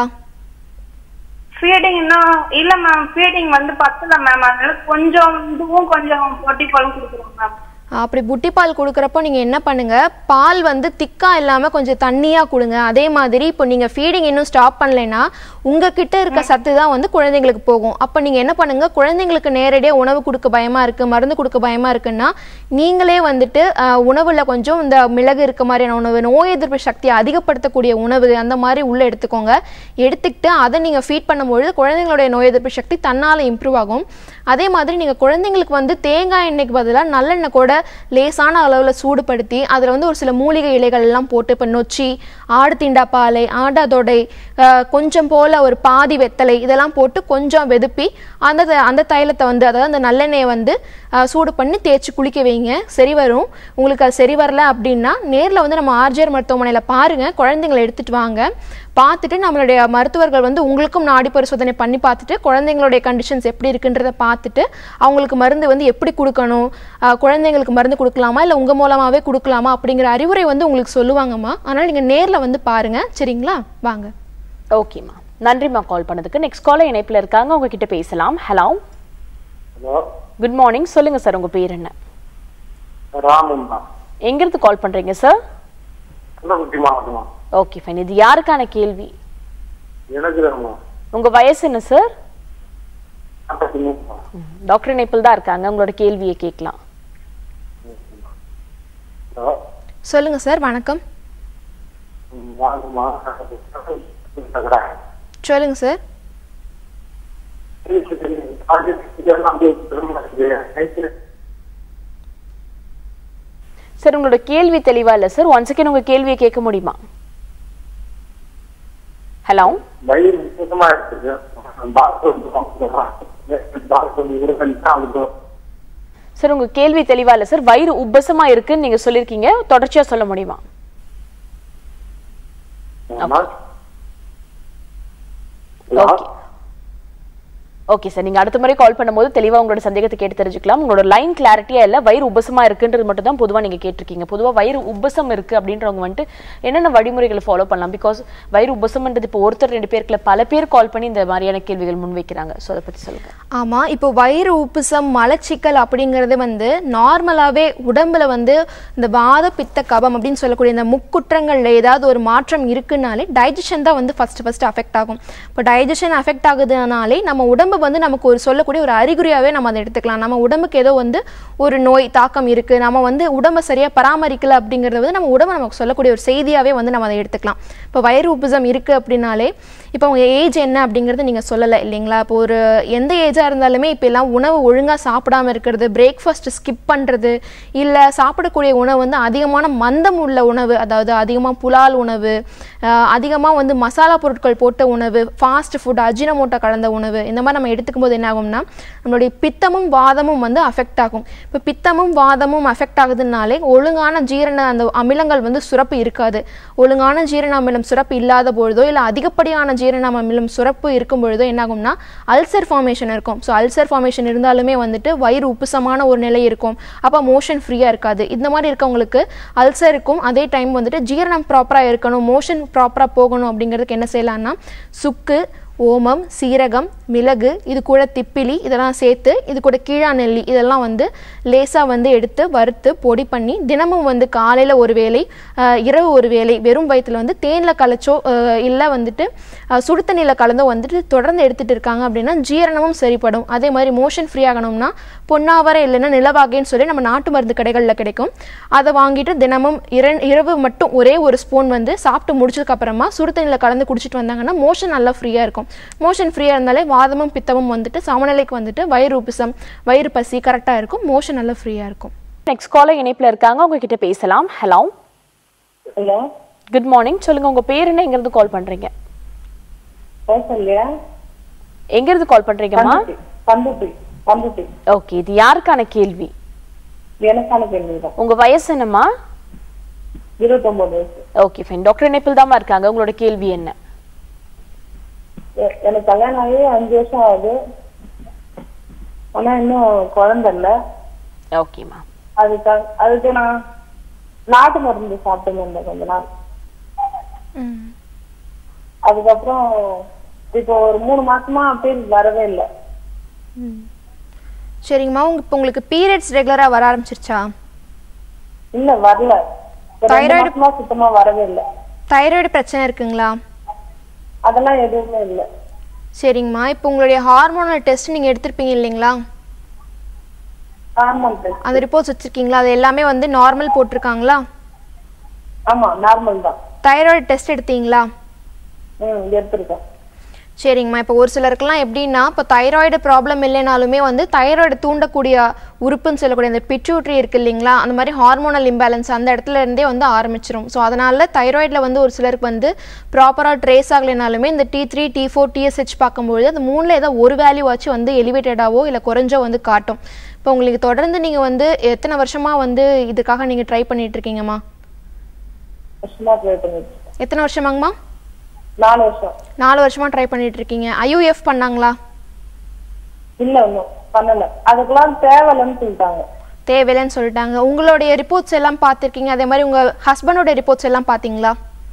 ஃபீடிங் இன்னும் இல்ல மேம் ஃபீடிங் வந்து பத்தல மேம் அதனால கொஞ்சம் இதுவும் கொஞ்சம் பொட்டி பாலும் கொடுக்குறோம் மேம் அப்படி புட்டி பால் கொடுக்குறப்போ நீங்கள் என்ன பண்ணுங்க பால் வந்து திக்காக இல்லாமல் கொஞ்சம் தண்ணியாக கொடுங்க அதே மாதிரி இப்போ நீங்கள் ஃபீடிங் இன்னும் ஸ்டாப் பண்ணலைன்னா உங்ககிட்ட இருக்க சத்து தான் வந்து குழந்தைங்களுக்கு போகும் அப்போ நீங்கள் என்ன பண்ணுங்க குழந்தைங்களுக்கு நேரடியாக உணவு கொடுக்க பயமாக இருக்குது மருந்து கொடுக்க பயமாக இருக்குன்னா நீங்களே வந்துட்டு ஆஹ், உணவுல கொஞ்சம் இந்த மிளகு இருக்க மாதிரியான உணவு நோய் எதிர்ப்பு சக்தியை அதிகப்படுத்தக்கூடிய உணவு அந்த மாதிரி உள்ளே எடுத்துக்கோங்க எடுத்துக்கிட்டு அதை நீங்கள் ஃபீட் பண்ணும்பொழுது குழந்தைங்களுடைய நோய் எதிர்ப்பு சக்தி தன்னால் இம்ப்ரூவ் ஆகும் அதே மாதிரி நீங்கள் குழந்தைங்களுக்கு வந்து தேங்காய் எண்ணெய்க்கு பதிலாக நல்லெண்ணெய் கூட லேசான அளவில் சூடுபடுத்தி அதில் வந்து ஒரு சில மூலிகை இலைகள் எல்லாம் போட்டு இப்போ நொச்சி ஆடு தீண்டாப்பாலை ஆடாதொடை ஆஹ், கொஞ்சம் போல் ஒரு பாதி வெத்தலை இதெல்லாம் போட்டு கொஞ்சம் வெதுப்பி அந்த த- அந்த தைலத்தை வந்து அதாவது அந்த நல்லெண்ணெயை வந்து ஆஹ், சூடு பண்ணி தேய்ச்சி குளிக்க வைங்க சரி வரும் உங்களுக்கு அது சரி வரல அப்படின்னா நேரில் வந்து நம்ம ஆர்ஜிஆர் மருத்துவமனையில் பாருங்கள் குழந்தைங்களை எடுத்துகிட்டு வாங்க பார்த்துட்டு நம்மளுடைய மருத்துவர்கள் வந்து உங்களுக்கும் நாடி பரிசோதனை பண்ணி பார்த்துட்டு குழந்தைங்களுடைய கண்டிஷன்ஸ் எப்படி இருக்குன்றத பார்த்துட்டு அவங்களுக்கு மருந்து வந்து எப்படி கொடுக்கணும் ஆஹ் குழந்தைங்களுக்கு மருந்து கொடுக்கலாமா இல்லை உங்கள் மூலமாகவே கொடுக்கலாமா அப்படிங்கிற அறிவுரை வந்து உங்களுக்கு சொல்லுவாங்கம்மா அதனால் நீங்கள் நேரில் வந்து பாருங்கள் சரிங்களா வாங்க ஓகேம்மா நன்றிம்மா கால் பண்ணதுக்கு நெக்ஸ்ட் காலர் இணைப்பில் இருக்காங்க உங்ககிட்ட பேசலாம் ஹலோ ஹலோ குட் மார்னிங் சொல்லுங்க சார் உங்க பேர் என்ன ராமும்மா எங்கிருந்து கால் பண்றீங்க சார் கள்ளக்குட்டி மாவட்டமா ஓகே ஃபைன் இது யாருக்கான கேள்வி எனக்கு தான்மா உங்க வயசு என்ன சார் நாற்பத்தி மூணுமா டாக்டர் இணைப்பில் தான் இருக்காங்க உங்களோட கேள்வியை கேட்கலாம் ஹலோ சொல்லுங்கள் சார் வணக்கம் ம், வாங்கம்மா சொல்லுங்கள் சார் சார் உங்களோட கேள்வி தெளிவா இல்ல சார் ஒன் செகண்ட் உங்க கேள்வியை கேட்க முடியுமா ஹலோ வயிறு சுத்தமா இருக்குது பாத்ரூம் பாத்ரூம் இருபத்தஞ்சு ஆகுது சார் உங்க கேள்வி தெளிவா இல்ல சார் வயிறு உப்பசமா இருக்குன்னு நீங்க சொல்லிருக்கீங்க தொடர்ச்சியா சொல்ல முடியுமா ஆமா. ஹலோ ஓகே ஓகே சார் நீங்க அடுத்த முறை கால் பண்ணும்போது தெளிவா உங்களோட சந்தேகத்தை கேட்டு தெரிஞ்சுக்கலாம் உங்களோட லைன் கிளாரிட்டியா இல்ல வயிறு உபசமா இருக்குன்றது மட்டும் தான் பொதுவா நீங்க கேட்டிருக்கீங்க பொதுவா வயிறு உபசம் இருக்கு அப்படின்றவங்க வந்துட்டு என்னென்ன வழிமுறைகளை ஃபாலோ பண்ணலாம் பிகாஸ் வயிறு உபசம்ன்றது இப்போ ஒருத்தர் ரெண்டு பேருக்குல பல பேர் கால் பண்ணி இந்த மாதிரியான கேள்விகள் முன்வைக்கிறாங்க ஸோ அதை பத்தி சொல்லுங்க ஆமாம் இப்போ வயிறு உப்புசம் மலச்சிக்கல் அப்படிங்கிறது வந்து நார்மலாகவே உடம்புல வந்து இந்த வாத பித்த கபம் அப்படின்னு சொல்லக்கூடிய இந்த முக்குற்றங்களில் ஏதாவது ஒரு மாற்றம் இருக்குனாலே டைஜஷன் தான் வந்து ஃபஸ்ட்டு ஃபஸ்ட்டு அஃபெக்ட் ஆகும் இப்போ டைஜஷன் அஃபெக்ட் ஆகுதுனாலே நம்ம உடம்பு வந்து நமக்கு ஒரு சொல்லக்கூடிய ஒரு அறிகுறியாகவே நம்ம அதை எடுத்துக்கலாம் நம்ம உடம்புக்கு ஏதோ வந்து ஒரு நோய் தாக்கம் இருக்குது நம்ம வந்து உடம்பை சரியாக பராமரிக்கல அப்படிங்கிறது வந்து நம்ம உடம்பு நமக்கு சொல்லக்கூடிய ஒரு செய்தியாகவே வந்து நம்ம அதை எடுத்துக்கலாம் இப்போ வயிறு உப்புசம் இருக்குது அப்படின்னாலே இப்போ அவங்க ஏஜ் என்ன அப்படிங்கிறது நீங்கள் சொல்லலை இல்லைங்களா இப்போ ஒரு எந்த ஏஜாக இருந்தாலுமே இப்போ எல்லாம் உணவு ஒழுங்காக சாப்பிடாம இருக்கிறது பிரேக்ஃபாஸ்ட் ஸ்கிப் பண்ணுறது இல்லை சாப்பிடக்கூடிய உணவு வந்து அதிகமான மந்தம் உள்ள உணவு அதாவது அதிகமாக புலால் உணவு அதிகமாக வந்து மசாலா பொருட்கள் போட்ட உணவு ஃபாஸ்ட் ஃபுட் அஜினமோட்டோ கலந்த உணவு இந்த மாதிரி நம்ம எடுத்துக்கும் போது என்ன ஆகும்னா நம்மளுடைய பித்தமும் வாதமும் வந்து அஃபெக்ட் ஆகும் இப்போ பித்தமும் வாதமும் அஃபெக்ட் ஆகுதுனாலே ஒழுங்கான ஜீரண அந்த அமிலங்கள் வந்து சுரப்பு இருக்காது ஒழுங்கான ஜீரண அமிலம் சுரப்பு இல்லாத பொழுதோ இல்லை அதிகப்படியான ஜீரண ஜீரணம் அமிலம் சுரப்பு இருக்கும் பொழுது என்ன ஆகும்னா அல்சர் ஃபார்மேஷன் இருக்கும் ஸோ அல்சர் ஃபார்மேஷன் இருந்தாலுமே வந்துட்டு வயிறு உப்புசமான ஒரு நிலை இருக்கும் அப்போ மோஷன் ஃப்ரீயாக இருக்காது இந்த மாதிரி இருக்கவங்களுக்கு அல்சர் இருக்கும் அதே டைம் வந்துட்டு ஜீரணம் ப்ராப்பராக இருக்கணும் மோஷன் ப்ராப்பராக போகணும் அப்படிங்கிறதுக்கு என்ன செய்யலாம்னா சுக்கு ஓமம் சீரகம் மிளகு இது கூட திப்பிலி இதெல்லாம் சேர்த்து இது கூட கீழா நெல்லி இதெல்லாம் வந்து லேசாக வந்து எடுத்து வறுத்து பொடி பண்ணி தினமும் வந்து காலையில் ஒரு வேளை ஆஹ், இரவு ஒரு வேளை வெறும் வயிற்றில் வந்து தேனில் கலைச்சோ இல்லை வந்துட்டு ஆஹ், சுடு தண்ணியில் கலந்தோ வந்துட்டு தொடர்ந்து எடுத்துகிட்டு இருக்காங்க அப்படின்னா ஜீரணமும் சரிப்படும் அதே மாதிரி மோஷன் ஃப்ரீ ஆகணும்னா பொன்னாவரை இல்லைன்னா நிலவாகைன்னு சொல்லி நம்ம நாட்டு மருந்து கடைகளில் கிடைக்கும் அதை வாங்கிட்டு தினமும் இரண் இரவு மட்டும் ஒரே ஒரு ஸ்பூன் வந்து சாப்பிட்டு முடிச்சதுக்கு அப்புறமா சுடு தண்ணியில் கலந்து குடிச்சிட்டு வந்தாங்கன்னா மோஷன் நல்லா ஃப்ரீயாக இருக்கும் மோஷன் ஃப்ரீயாக இருந்தாலே வாதமும் பித்தமும் வந்துட்டு சமநிலைக்கு வந்துட்டு வயிறு உப்புசம் வயிறு பசி கரெக்டாக இருக்கும் மோஷன் நல்லா ஃப்ரீயாக இருக்கும் நெக்ஸ்ட் காலர் இணைப்புல இருக்காங்க உங்ககிட்ட பேசலாம் ஹலோ ஹலோ குட் மார்னிங் சொல்லுங்க உங்க பேர் என்ன எங்க இருந்து கால் பண்றீங்க கௌசல்யா எங்க இருந்து கால் பண்றீங்கம்மா பண்ருட்டி பண்ருட்டி பண்ருட்டி ஓகே இது யாருக்கான கேள்வி எனக்கான கேள்விதான் உங்க வயசு என்னம்மா இருபத்தொன்பது வயசு ஓகே ஃபைன் டாக்டர் இணைப்பில் தாம்மா இருக்காங்க உங்களோட கேள்வி என்ன எ- எனக்கு கல்யாணம் ஆகி அஞ்சு வருஷம் ஆகுது ஆனா இன்னும் குழந்தை இல்ல ஓகேம்மா அதுக்காக அதுக்கு நான் நாட்டு மருந்து சாப்பிட்டுங்க இருந்தேன் கொஞ்ச நாள் அதுக்கப்புறம் இப்போ ஒரு மூணு மாசமா பீரியட் வரவே இல்லை சரிங்கம்மா உங்க இப்போ உங்களுக்கு பீரியட்ஸ் ரெகுலராக வர ஆரம்பிச்சிருச்சா இல்ல வரல ஒரு ரெண்டு Thyroid- மாசமா சுத்தமா வரவே இல்லை தைராய்டு பிரச்சனை இருக்குங்களா அதெல்லாம் எதுவுமே இல்லை சரிங்கம்மா இப்போ உங்களுடைய ஹார்மோனல் டெஸ்ட் நீங்கள் எடுத்திருப்பீங்க இல்லைங்களா நார்மல் டெஸ்ட் அந்த ரிப்போர்ட்ஸ் வச்சுருக்கீங்களா அது எல்லாமே வந்து நார்மல் போட்டிருக்காங்களா ஆமா நார்மல் தான் தைராய்டு டெஸ்ட் எடுத்தீங்களா ம் எடுத்திருக்கேன் சரிங்கம்மா இப்போ ஒரு சிலருக்குலாம் எப்படின்னா இப்போ தைராய்டு ப்ராப்ளம் இல்லைனாலுமே வந்து தைராய்டு தூண்டக்கூடிய உறுப்புன்னு சொல்லக்கூடிய அந்த பிட்யூட்ரி இருக்கு இல்லைங்களா அந்த மாதிரி ஹார்மோனல் இம்பேலன்ஸ் அந்த இடத்துல இருந்தே வந்து ஆரம்பிச்சிரும் ஸோ அதனால தைராய்டில் வந்து ஒரு சிலருக்கு வந்து ப்ராப்பராக ட்ரேஸ் ஆகலைனாலுமே இந்த T three T four TSH பார்க்கும்பொழுது அந்த மூணில் ஏதோ ஒரு வேல்யூ ஆச்சு வந்து எலிவேட்டடாவோ இல்லை குறைஞ்சோ வந்து காட்டும் இப்போ உங்களுக்கு தொடர்ந்து நீங்கள் வந்து எத்தனை வருஷமாக வந்து இதுக்காக நீங்கள் ட்ரை பண்ணிட்டு இருக்கீங்கம்மா வருஷமா ட்ரை பண்ணிட்டு இருக்கேன் எத்தனை வருஷமாங்கம்மா நாலு வருஷம் நாலு வருஷமாக ட்ரை பண்ணிட்டு இருக்கீங்க ஐயூஎஃப் பண்ணாங்களா இல்ல ஒண்ணும் பண்ணல அதுக்கெல்லாம் தேவையில்லைன்னு சொல்லிட்டாங்க தேவையில்லைன்னு சொல்லிட்டாங்க உங்களுடைய ரிப்போர்ட்ஸ் எல்லாம் பார்த்துருக்கீங்க அதே மாதிரி உங்கள் ஹஸ்பண்டோட ரிப்போர்ட்ஸ் எல்லாம் பார்த்தீங்களா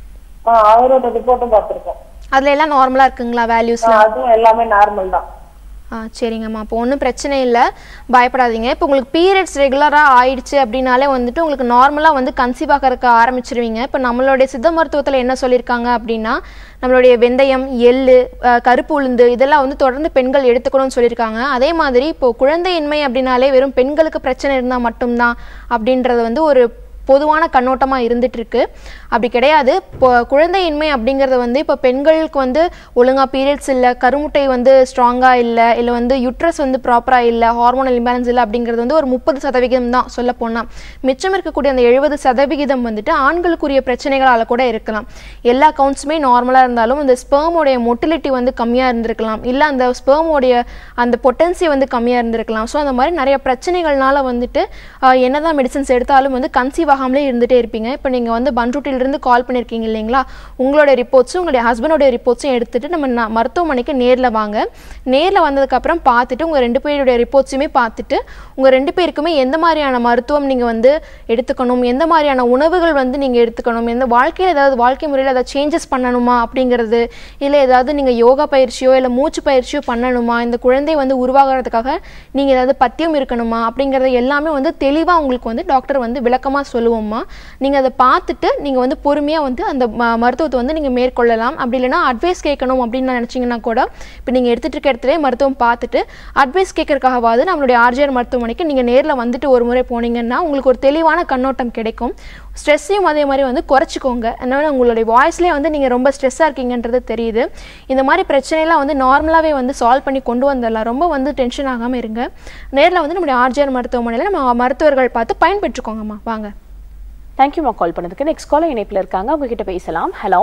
ஆஹ் அவரோட ரிப்போர்ட்டும் பார்த்திருக்கேன் அதில் எல்லாம் நார்மலாக இருக்குங்களா வேல்யூஸ்லாம் ஆஹ் அதுவும் எல்லாமே நார்மல் தான் ஆ சரிங்கம்மா அப்போ ஒன்றும் பிரச்சனை இல்லை பயப்படாதீங்க இப்போ உங்களுக்கு பீரியட்ஸ் ரெகுலராக ஆயிடுச்சு அப்படின்னாலே வந்துட்டு உங்களுக்கு நார்மலாக வந்து கன்சீவ் ஆகிறதுக்கு ஆரம்பிச்சிருவீங்க இப்போ நம்மளுடைய சித்த மருத்துவத்தில் என்ன சொல்லியிருக்காங்க அப்படின்னா நம்மளுடைய வெந்தயம் எள்ளு அஹ், கருப்பு உளுந்து இதெல்லாம் வந்து தொடர்ந்து பெண்கள் எடுத்துக்கணும்னு சொல்லியிருக்காங்க அதே மாதிரி இப்போ குழந்தையின்மை அப்படின்னாலே வெறும் பெண்களுக்கு பிரச்சனை இருந்தால் மட்டும்தான் அப்படின்றது வந்து ஒரு பொதுவான கண்ணோட்டமாக இருந்துட்டு இருக்கு அப்படி கிடையாது இப்போ குழந்தையின்மை அப்படிங்கிறது வந்து இப்போ பெண்களுக்கு வந்து ஒழுங்கா பீரியட்ஸ் இல்லை கருமுட்டை வந்து ஸ்ட்ராங்காக இல்லை இல்லை வந்து யுட்ரஸ் வந்து ப்ராப்பராக இல்லை ஹார்மோனல் இம்பேலன்ஸ் இல்லை அப்படிங்கிறது வந்து ஒரு முப்பது சதவிகிதம் தான் சொல்ல போனால் மிச்சம் இருக்கக்கூடிய அந்த எழுபது சதவிகிதம் வந்துட்டு ஆண்களுக்குரிய பிரச்சனைகளால் கூட இருக்கலாம் எல்லா கவுண்ட்ஸுமே நார்மலாக இருந்தாலும் இந்த ஸ்பெர்மோடைய மொட்டிலிட்டி வந்து கம்மியாக இருந்திருக்கலாம் இல்லை அந்த ஸ்பெர்மோடைய அந்த பொட்டன்சி வந்து கம்மியாக இருந்திருக்கலாம் ஸோ அந்த மாதிரி நிறைய பிரச்சனைகள்னால வந்துட்டு ஆஹ், என்னதான் மெடிசன்ஸ் எடுத்தாலும் வந்து கன்சீவ் ஆகாமலே இருந்துகிட்டே இருப்பீங்க இப்போ நீங்கள் வந்து பன்ருட்டிலிருந்து கால் பண்ணியிருக்கீங்க இல்லைங்களா உங்களோட ரிப்போர்ட்ஸும் உங்களுடைய ஹஸ்பண்டோட ரிப்போர்ட்ஸும் எடுத்துட்டு நம்ம ந- மருத்துவமனைக்கு நேரில் வாங்க நேரில் வந்ததுக்கப்புறம் பார்த்துட்டு உங்கள் ரெண்டு பேருடைய ரிப்போர்ட்ஸுமே பார்த்துட்டு உங்கள் ரெண்டு பேருக்குமே எந்த மாதிரியான மருத்துவம் நீங்கள் வந்து எடுத்துக்கணும் எந்த மாதிரியான உணவுகள் வந்து நீங்கள் எடுத்துக்கணும் எந்த வாழ்க்கையில் ஏதாவது வாழ்க்கை முறையில் ஏதாவது சேஞ்சஸ் பண்ணணுமா அப்படிங்கிறது இல்லை ஏதாவது நீங்கள் யோகா பயிற்சியோ இல்லை மூச்சு பயிற்சியோ பண்ணணுமா இந்த குழந்தை வந்து உருவாகிறதுக்காக நீங்கள் ஏதாவது பத்தியம் இருக்கணுமா அப்படிங்கிறத எல்லாமே வந்து தெளிவாக உங்களுக்கு வந்து டாக்டர் வந்து விளக்கமாக சொல்லுவோம்மா நீங்கள் அதை பார்த்துட்டு நீங்கள் வந்து பொறுமையாக வந்து அந்த ம- மருத்துவத்தை வந்து நீங்கள் மேற்கொள்ளலாம் அப்படி இல்லைன்னா அட்வைஸ் கேட்கணும் அப்படின்னு நினச்சிங்கன்னா கூட இப்போ நீங்கள் எடுத்துகிட்டு இருக்க இடத்துல மருத்துவம் பார்த்துட்டு அட்வைஸ் கேட்கறதுக்காகவாது நம்மளுடைய ஆர்ஜிஆர் மருத்துவமனைக்கு நீங்கள் நேரில் வந்துட்டு ஒரு முறை போனீங்கன்னா உங்களுக்கு ஒரு தெளிவான கண்ணோட்டம் கிடைக்கும் ஸ்ட்ரெஸ்ஸையும் அதே மாதிரி வந்து குறைச்சிக்கோங்க அதனால உங்களுடைய வாய்ஸ்லேயே வந்து நீங்கள் ரொம்ப ஸ்ட்ரெஸ்ஸாக இருக்கீங்கன்றது தெரியுது இந்த மாதிரி பிரச்சனையெல்லாம் வந்து நார்மலாகவே வந்து சால்வ் பண்ணி கொண்டு வந்துடலாம் ரொம்ப வந்து டென்ஷன் ஆகாமல் இருங்க நேரில் வந்து நம்முடைய ஆர்ஜிஆர் மருத்துவமனையில் நம்ம மருத்துவர்கள் பார்த்து பயன்பெற்றுக்கோங்கம்மா வாங்க தேங்க்யூமா கால் பண்ணதுக்கு நெக்ஸ்ட் காலர் இணைப்பில் இருக்காங்க உங்ககிட்ட பேசலாம் ஹலோ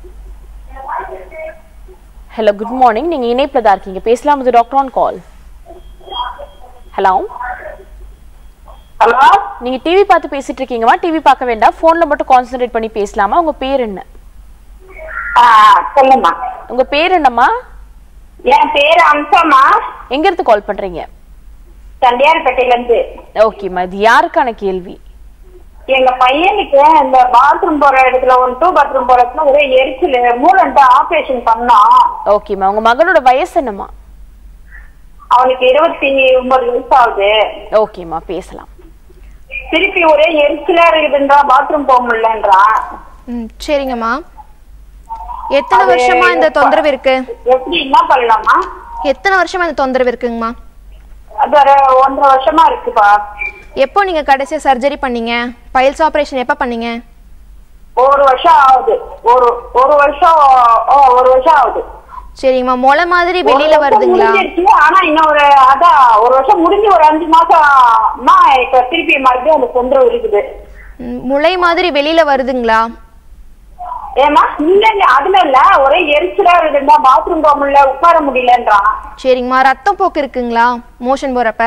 ஹலோ குட் மார்னிங் நீங்க இணைப்பில் தான் இருக்கீங்க பேசலாம் இது doctor on call hello hello நீங்க டிவி பார்த்து பேசிட்டு இருக்கீங்கம்மா டிவி பார்க்க வேண்டாம் போன்ல மட்டும் கான்சென்ட்ரேட் பண்ணி பேசலாமா உங்க பேர் என்ன சொல்லுமா உங்க பேர் என்னம்மா என் பேரு அம்சமா எங்க இருந்து கால் பண்றீங்க தண்டியார்பேட்டையில இருந்து ஓகேம்மா இது யாருக்கான கேள்வி எங்க பையனுக்கு இந்த பாத்ரூம் போற இடத்துல ஒரு டூ பாத்ரூம் போற இடத்துல ஒரே எரிச்சல் மூலன்ட்டு ஆபரேஷன் பண்ணோம் ஓகேம்மா உங்க மகனோட வயசு என்னம்மா அவனுக்கு இருபத்தி ஒன்பது வயசு ஆகுது ஓகேம்மா பேசலாம் திருப்பி ஒரே எரிச்சலா இருக்குதுன்றா பாத்ரூம் போக முடியலன்றான் ம் சரிங்கம்மா எத்தனை அது வருஷமா இந்த எப்ப- தொந்தரவு இருக்கு எப்படி என்ன பண்ணலாமா எத்தனை வருஷமா இந்த தொந்தரவு இருக்குங்கம்மா அது ஒரு ஒன்றரை வருஷமா இருக்குப்பா எப்போ நீங்க கடைசியா சர்ஜரி பண்ணீங்க பைல்ஸ் ஆபரேஷன் எப்போ பண்ணீங்க ஒரு வருஷம் ஆகுது ஒரு ஒரு வருஷம் ஓ, ஒரு வருஷம் ஆகுது சரிங்கம்மா முளை மாதிரி வெளியில ஒரு வருஷம் வருதுங்களா முடிஞ்சிருச்சு. ஆனா இன்னும் ஒரு அதான் ஒரு வருஷம் முடிஞ்சு ஒரு அஞ்சு மாசம்மா இப்ப திருப்பி மறுபடியும் அந்த தொந்தரவு இருக்குது ம், முளை மாதிரி வெளியில வருதுங்களா ஏமா இல்ல இல்ல அதுல இல்ல ஒரே எரிச்சலா இருக்குதுண்டா பாத்ரூம் போக முடியல உட்கார முடியலன்றான் சரிங்கம்மா ரத்தம் போக்கு இருக்குங்களா மோஷன் போறப்ப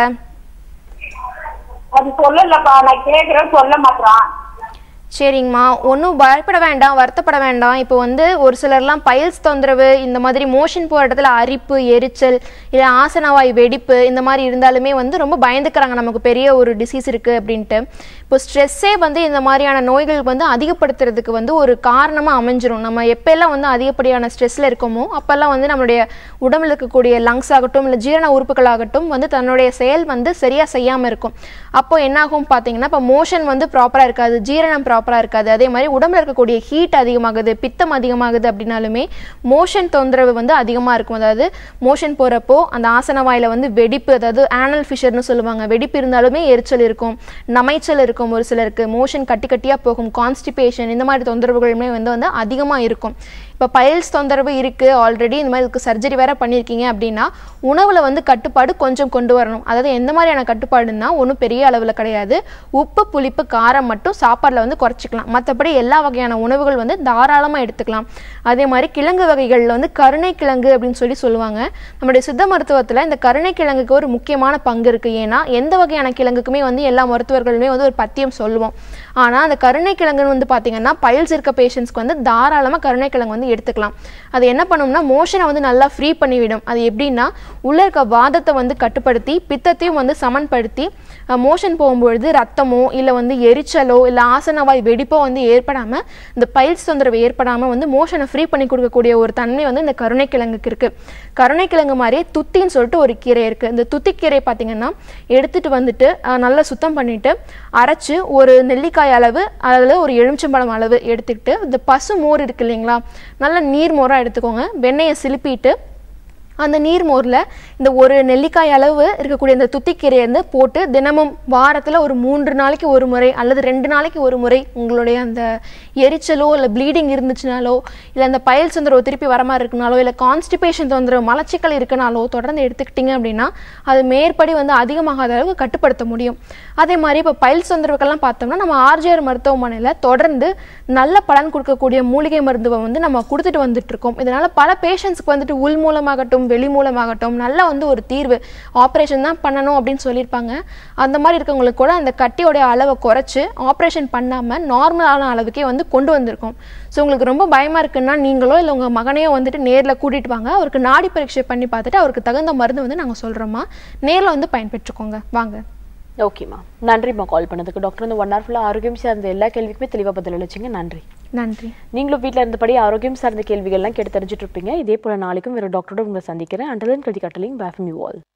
அது சொல்லலப்பா நான் கேக்குறேன் சொல்ல மாட்டான் சரிங்கம்மா ஒன்றும் பயப்பட வேண்டாம் வருத்தப்பட வேண்டாம் இப்போ வந்து ஒரு சிலர்லாம் பைல்ஸ் தொந்தரவு இந்த மாதிரி மோஷன் போகிற இடத்துல அரிப்பு எரிச்சல் இல்லை ஆசனவாய் வெடிப்பு இந்த மாதிரி இருந்தாலுமே வந்து ரொம்ப பயந்துக்கிறாங்க நமக்கு பெரிய ஒரு டிசீஸ் இருக்குது அப்படின்ட்டு இப்போ ஸ்ட்ரெஸ்ஸே வந்து இந்த மாதிரியான நோய்கள் வந்து அதிகப்படுத்துறதுக்கு வந்து ஒரு காரணமாக அமைஞ்சிரும் நம்ம எப்போல்லாம் வந்து அதிகப்படியான ஸ்ட்ரெஸ்ஸில் இருக்கோமோ அப்போல்லாம் வந்து நம்மளுடைய உடம்புல இருக்கக்கூடிய லங்ஸ் ஆகட்டும் இல்லை ஜீரண உறுப்புகளாகட்டும் வந்து தன்னுடைய செயல் வந்து சரியாக செய்யாமல் இருக்கும் அப்போ என்னாகும் பார்த்தீங்கன்னா இப்போ மோஷன் வந்து ப்ராப்பராக இருக்காது ஜீரணம் ப்ராப்பராக இருக்காது அதே மாதிரி உடம்புல இருக்கக்கூடிய ஹீட் அதிகமாகுது பித்தம் அதிகமாகுது அப்படின்னாலுமே மோஷன் தொந்தரவு வந்து அதிகமாக இருக்கும் அதாவது மோஷன் போகிறப்போ அந்த ஆசன வாயில வந்து வெடிப்பு அதாவது ஆனல் ஃபிஷர்னு சொல்லுவாங்க வெடிப்பு இருந்தாலுமே எரிச்சல் இருக்கும் நமைச்சல் இருக்கும் ஒரு சிலருக்கு மோஷன் கட்டி கட்டியாக போகும் கான்ஸ்டிபேஷன் இந்த மாதிரி தொந்தரவுகளுமே வந்து வந்து அதிகமாக இருக்கும் இப்போ பைல்ஸ் தொந்தரவு இருக்குது ஆல்ரெடி இந்த மாதிரி இதுக்கு சர்ஜரி வேற பண்ணியிருக்கீங்க அப்படின்னா உணவில் வந்து கட்டுப்பாடு கொஞ்சம் கொண்டு வரணும் அதாவது எந்த மாதிரியான கட்டுப்பாடுன்னா ஒன்றும் பெரிய அளவில் கிடையாது உப்பு புளிப்பு காரம் மட்டும் சாப்பாடில் வந்து குறைச்சிக்கலாம் மற்றபடி எல்லா வகையான உணவுகள் வந்து தாராளமாக எடுத்துக்கலாம் அதே மாதிரி கிழங்கு வகைகளில் வந்து கருணை கிழங்கு அப்படின்னு சொல்லி சொல்லுவாங்க நம்முடைய சித்த மருத்துவத்தில் இந்த கருணை கிழங்குக்கு ஒரு முக்கியமான பங்கு இருக்குது ஏன்னா எந்த வகையான கிழங்குக்குமே வந்து எல்லா மருத்துவர்களுமே வந்து ஒரு பத்தியம் சொல்லுவோம் ஆனால் அந்த கருணை கிழங்குன்னு வந்து பார்த்தீங்கன்னா பைல்ஸ் இருக்க பேஷண்ட்ஸ்க்கு வந்து தாராளமாக கருணை கிழங்கு வந்து எடுத்துக்கலாம் அது என்ன பண்ணும்னா மோஷனை வந்து நல்லா ஃப்ரீ பண்ணிவிடும் அது எப்படின்னா உள்ளே இருக்க வாதத்தை வந்து கட்டுப்படுத்தி பித்தத்தையும் வந்து சமன்படுத்தி மோஷன் போகும்பொழுது ரத்தமோ இல்லை வந்து எரிச்சலோ இல்லை ஆசனவாய் வெடிப்போ வந்து ஏற்படாமல் இந்த பைல்ஸ் தொந்தரவு ஏற்படாமல் வந்து மோஷனை ஃப்ரீ பண்ணி கொடுக்கக்கூடிய ஒரு தன்மை வந்து இந்த கருணைக்கிழங்குக்கு இருக்குது கருணைக்கிழங்கு மாதிரியே துத்தின்னு சொல்லிட்டு ஒரு கீரை இருக்குது இந்த துத்திக்கீரை பார்த்தீங்கன்னா எடுத்துட்டு வந்துட்டு அஹ், நல்லா சுத்தம் பண்ணிட்டு அரைச்சு ஒரு நெல்லிக்காய் அளவு அதில் ஒரு எலுமிச்சம்பழம் அளவு எடுத்துக்கிட்டு இந்த பசு மோர் இருக்கு இல்லைங்களா நல்ல நீர் மோராக எடுத்துக்கோங்க வெண்ணெயை சிலுப்பிட்டு அந்த நீர் மோரில் இந்த ஒரு நெல்லிக்காய் அளவு இருக்கக்கூடிய இந்த துத்திக்கீரையை வந்து போட்டு தினமும் வாரத்தில் ஒரு மூன்று நாளைக்கு ஒரு முறை அல்லது ரெண்டு நாளைக்கு ஒரு முறை உங்களுடைய அந்த எரிச்சலோ இல்லை ப்ளீடிங் இருந்துச்சுனாலோ இல்லை அந்த பயல் தொந்தரவு திருப்பி வர மாதிரி இருக்குனாலோ இல்லை கான்ஸ்டிபேஷன் தொந்தரவு மலச்சிக்கல் இருக்குனாலோ தொடர்ந்து எடுத்துக்கிட்டீங்க அப்படின்னா அது மேற்படி வந்து அதிகமாகாத அளவுக்கு கட்டுப்படுத்த முடியும் அதே மாதிரி இப்போ பயில் தொந்தரவுக்கெல்லாம் பார்த்தோம்னா நம்ம ஆர்ஜிஆர் மருத்துவமனையில் தொடர்ந்து நல்ல பலன் கொடுக்கக்கூடிய மூலிகை மருந்துவை வந்து நம்ம கொடுத்துட்டு வந்துட்டு இருக்கோம் இதனால பல பேஷண்ட்ஸ்க்கு வந்துட்டு உள் மூலமாகட்டும் வெளி மூலமாகட்டும் நல்ல வந்து ஒரு தீர்வு ஆப்ரேஷன் தான் பண்ணணும் அப்படின்னு சொல்லியிருப்பாங்க அந்த மாதிரி இருக்கவங்களுக்கு கூட அந்த கட்டியோடைய அளவை குறைச்சு ஆப்ரேஷன் பண்ணாமல் நார்மலான அளவுக்கே வந்து கொண்டு வந்திருக்கோம் ஸோ உங்களுக்கு ரொம்ப பயமாக இருக்குன்னா நீங்களோ இல்லை உங்கள் மகனையோ வந்துட்டு நேரில் கூட்டிகிட்டு வாங்க அவருக்கு நாடி பரீட்சை பண்ணி பார்த்துட்டு அவருக்கு தகுந்த மருந்து வந்து நாங்கள் சொல்கிறோமா நேரில் வந்து பயன்பெற்றுக்கோங்க வாங்க ஓகேம்மா நன்றிம்மா கால் பண்ணதுக்கு டாக்டர் வந்து ஒன் ஹவர் ஃபுல்லாக ஆரோக்கியம் சார்ந்த எல்லா கேள்விக்குமே தெளிவாக பதில் அளிச்சிங்க நன்றி நன்றி நீங்களும் வீட்டில் இருந்தபடி ஆரோக்கியம் சார்ந்த கேள்விகள்லாம் கேட்டு தெரிஞ்சுட்டு இருப்பீங்க இதே போல நாளைக்கும் வேறு டாக்டரோட உங்களை சந்திக்கிறேன் அண்டலன் கல்வி கட்டலிங் பேஃபம் யூ ஆல்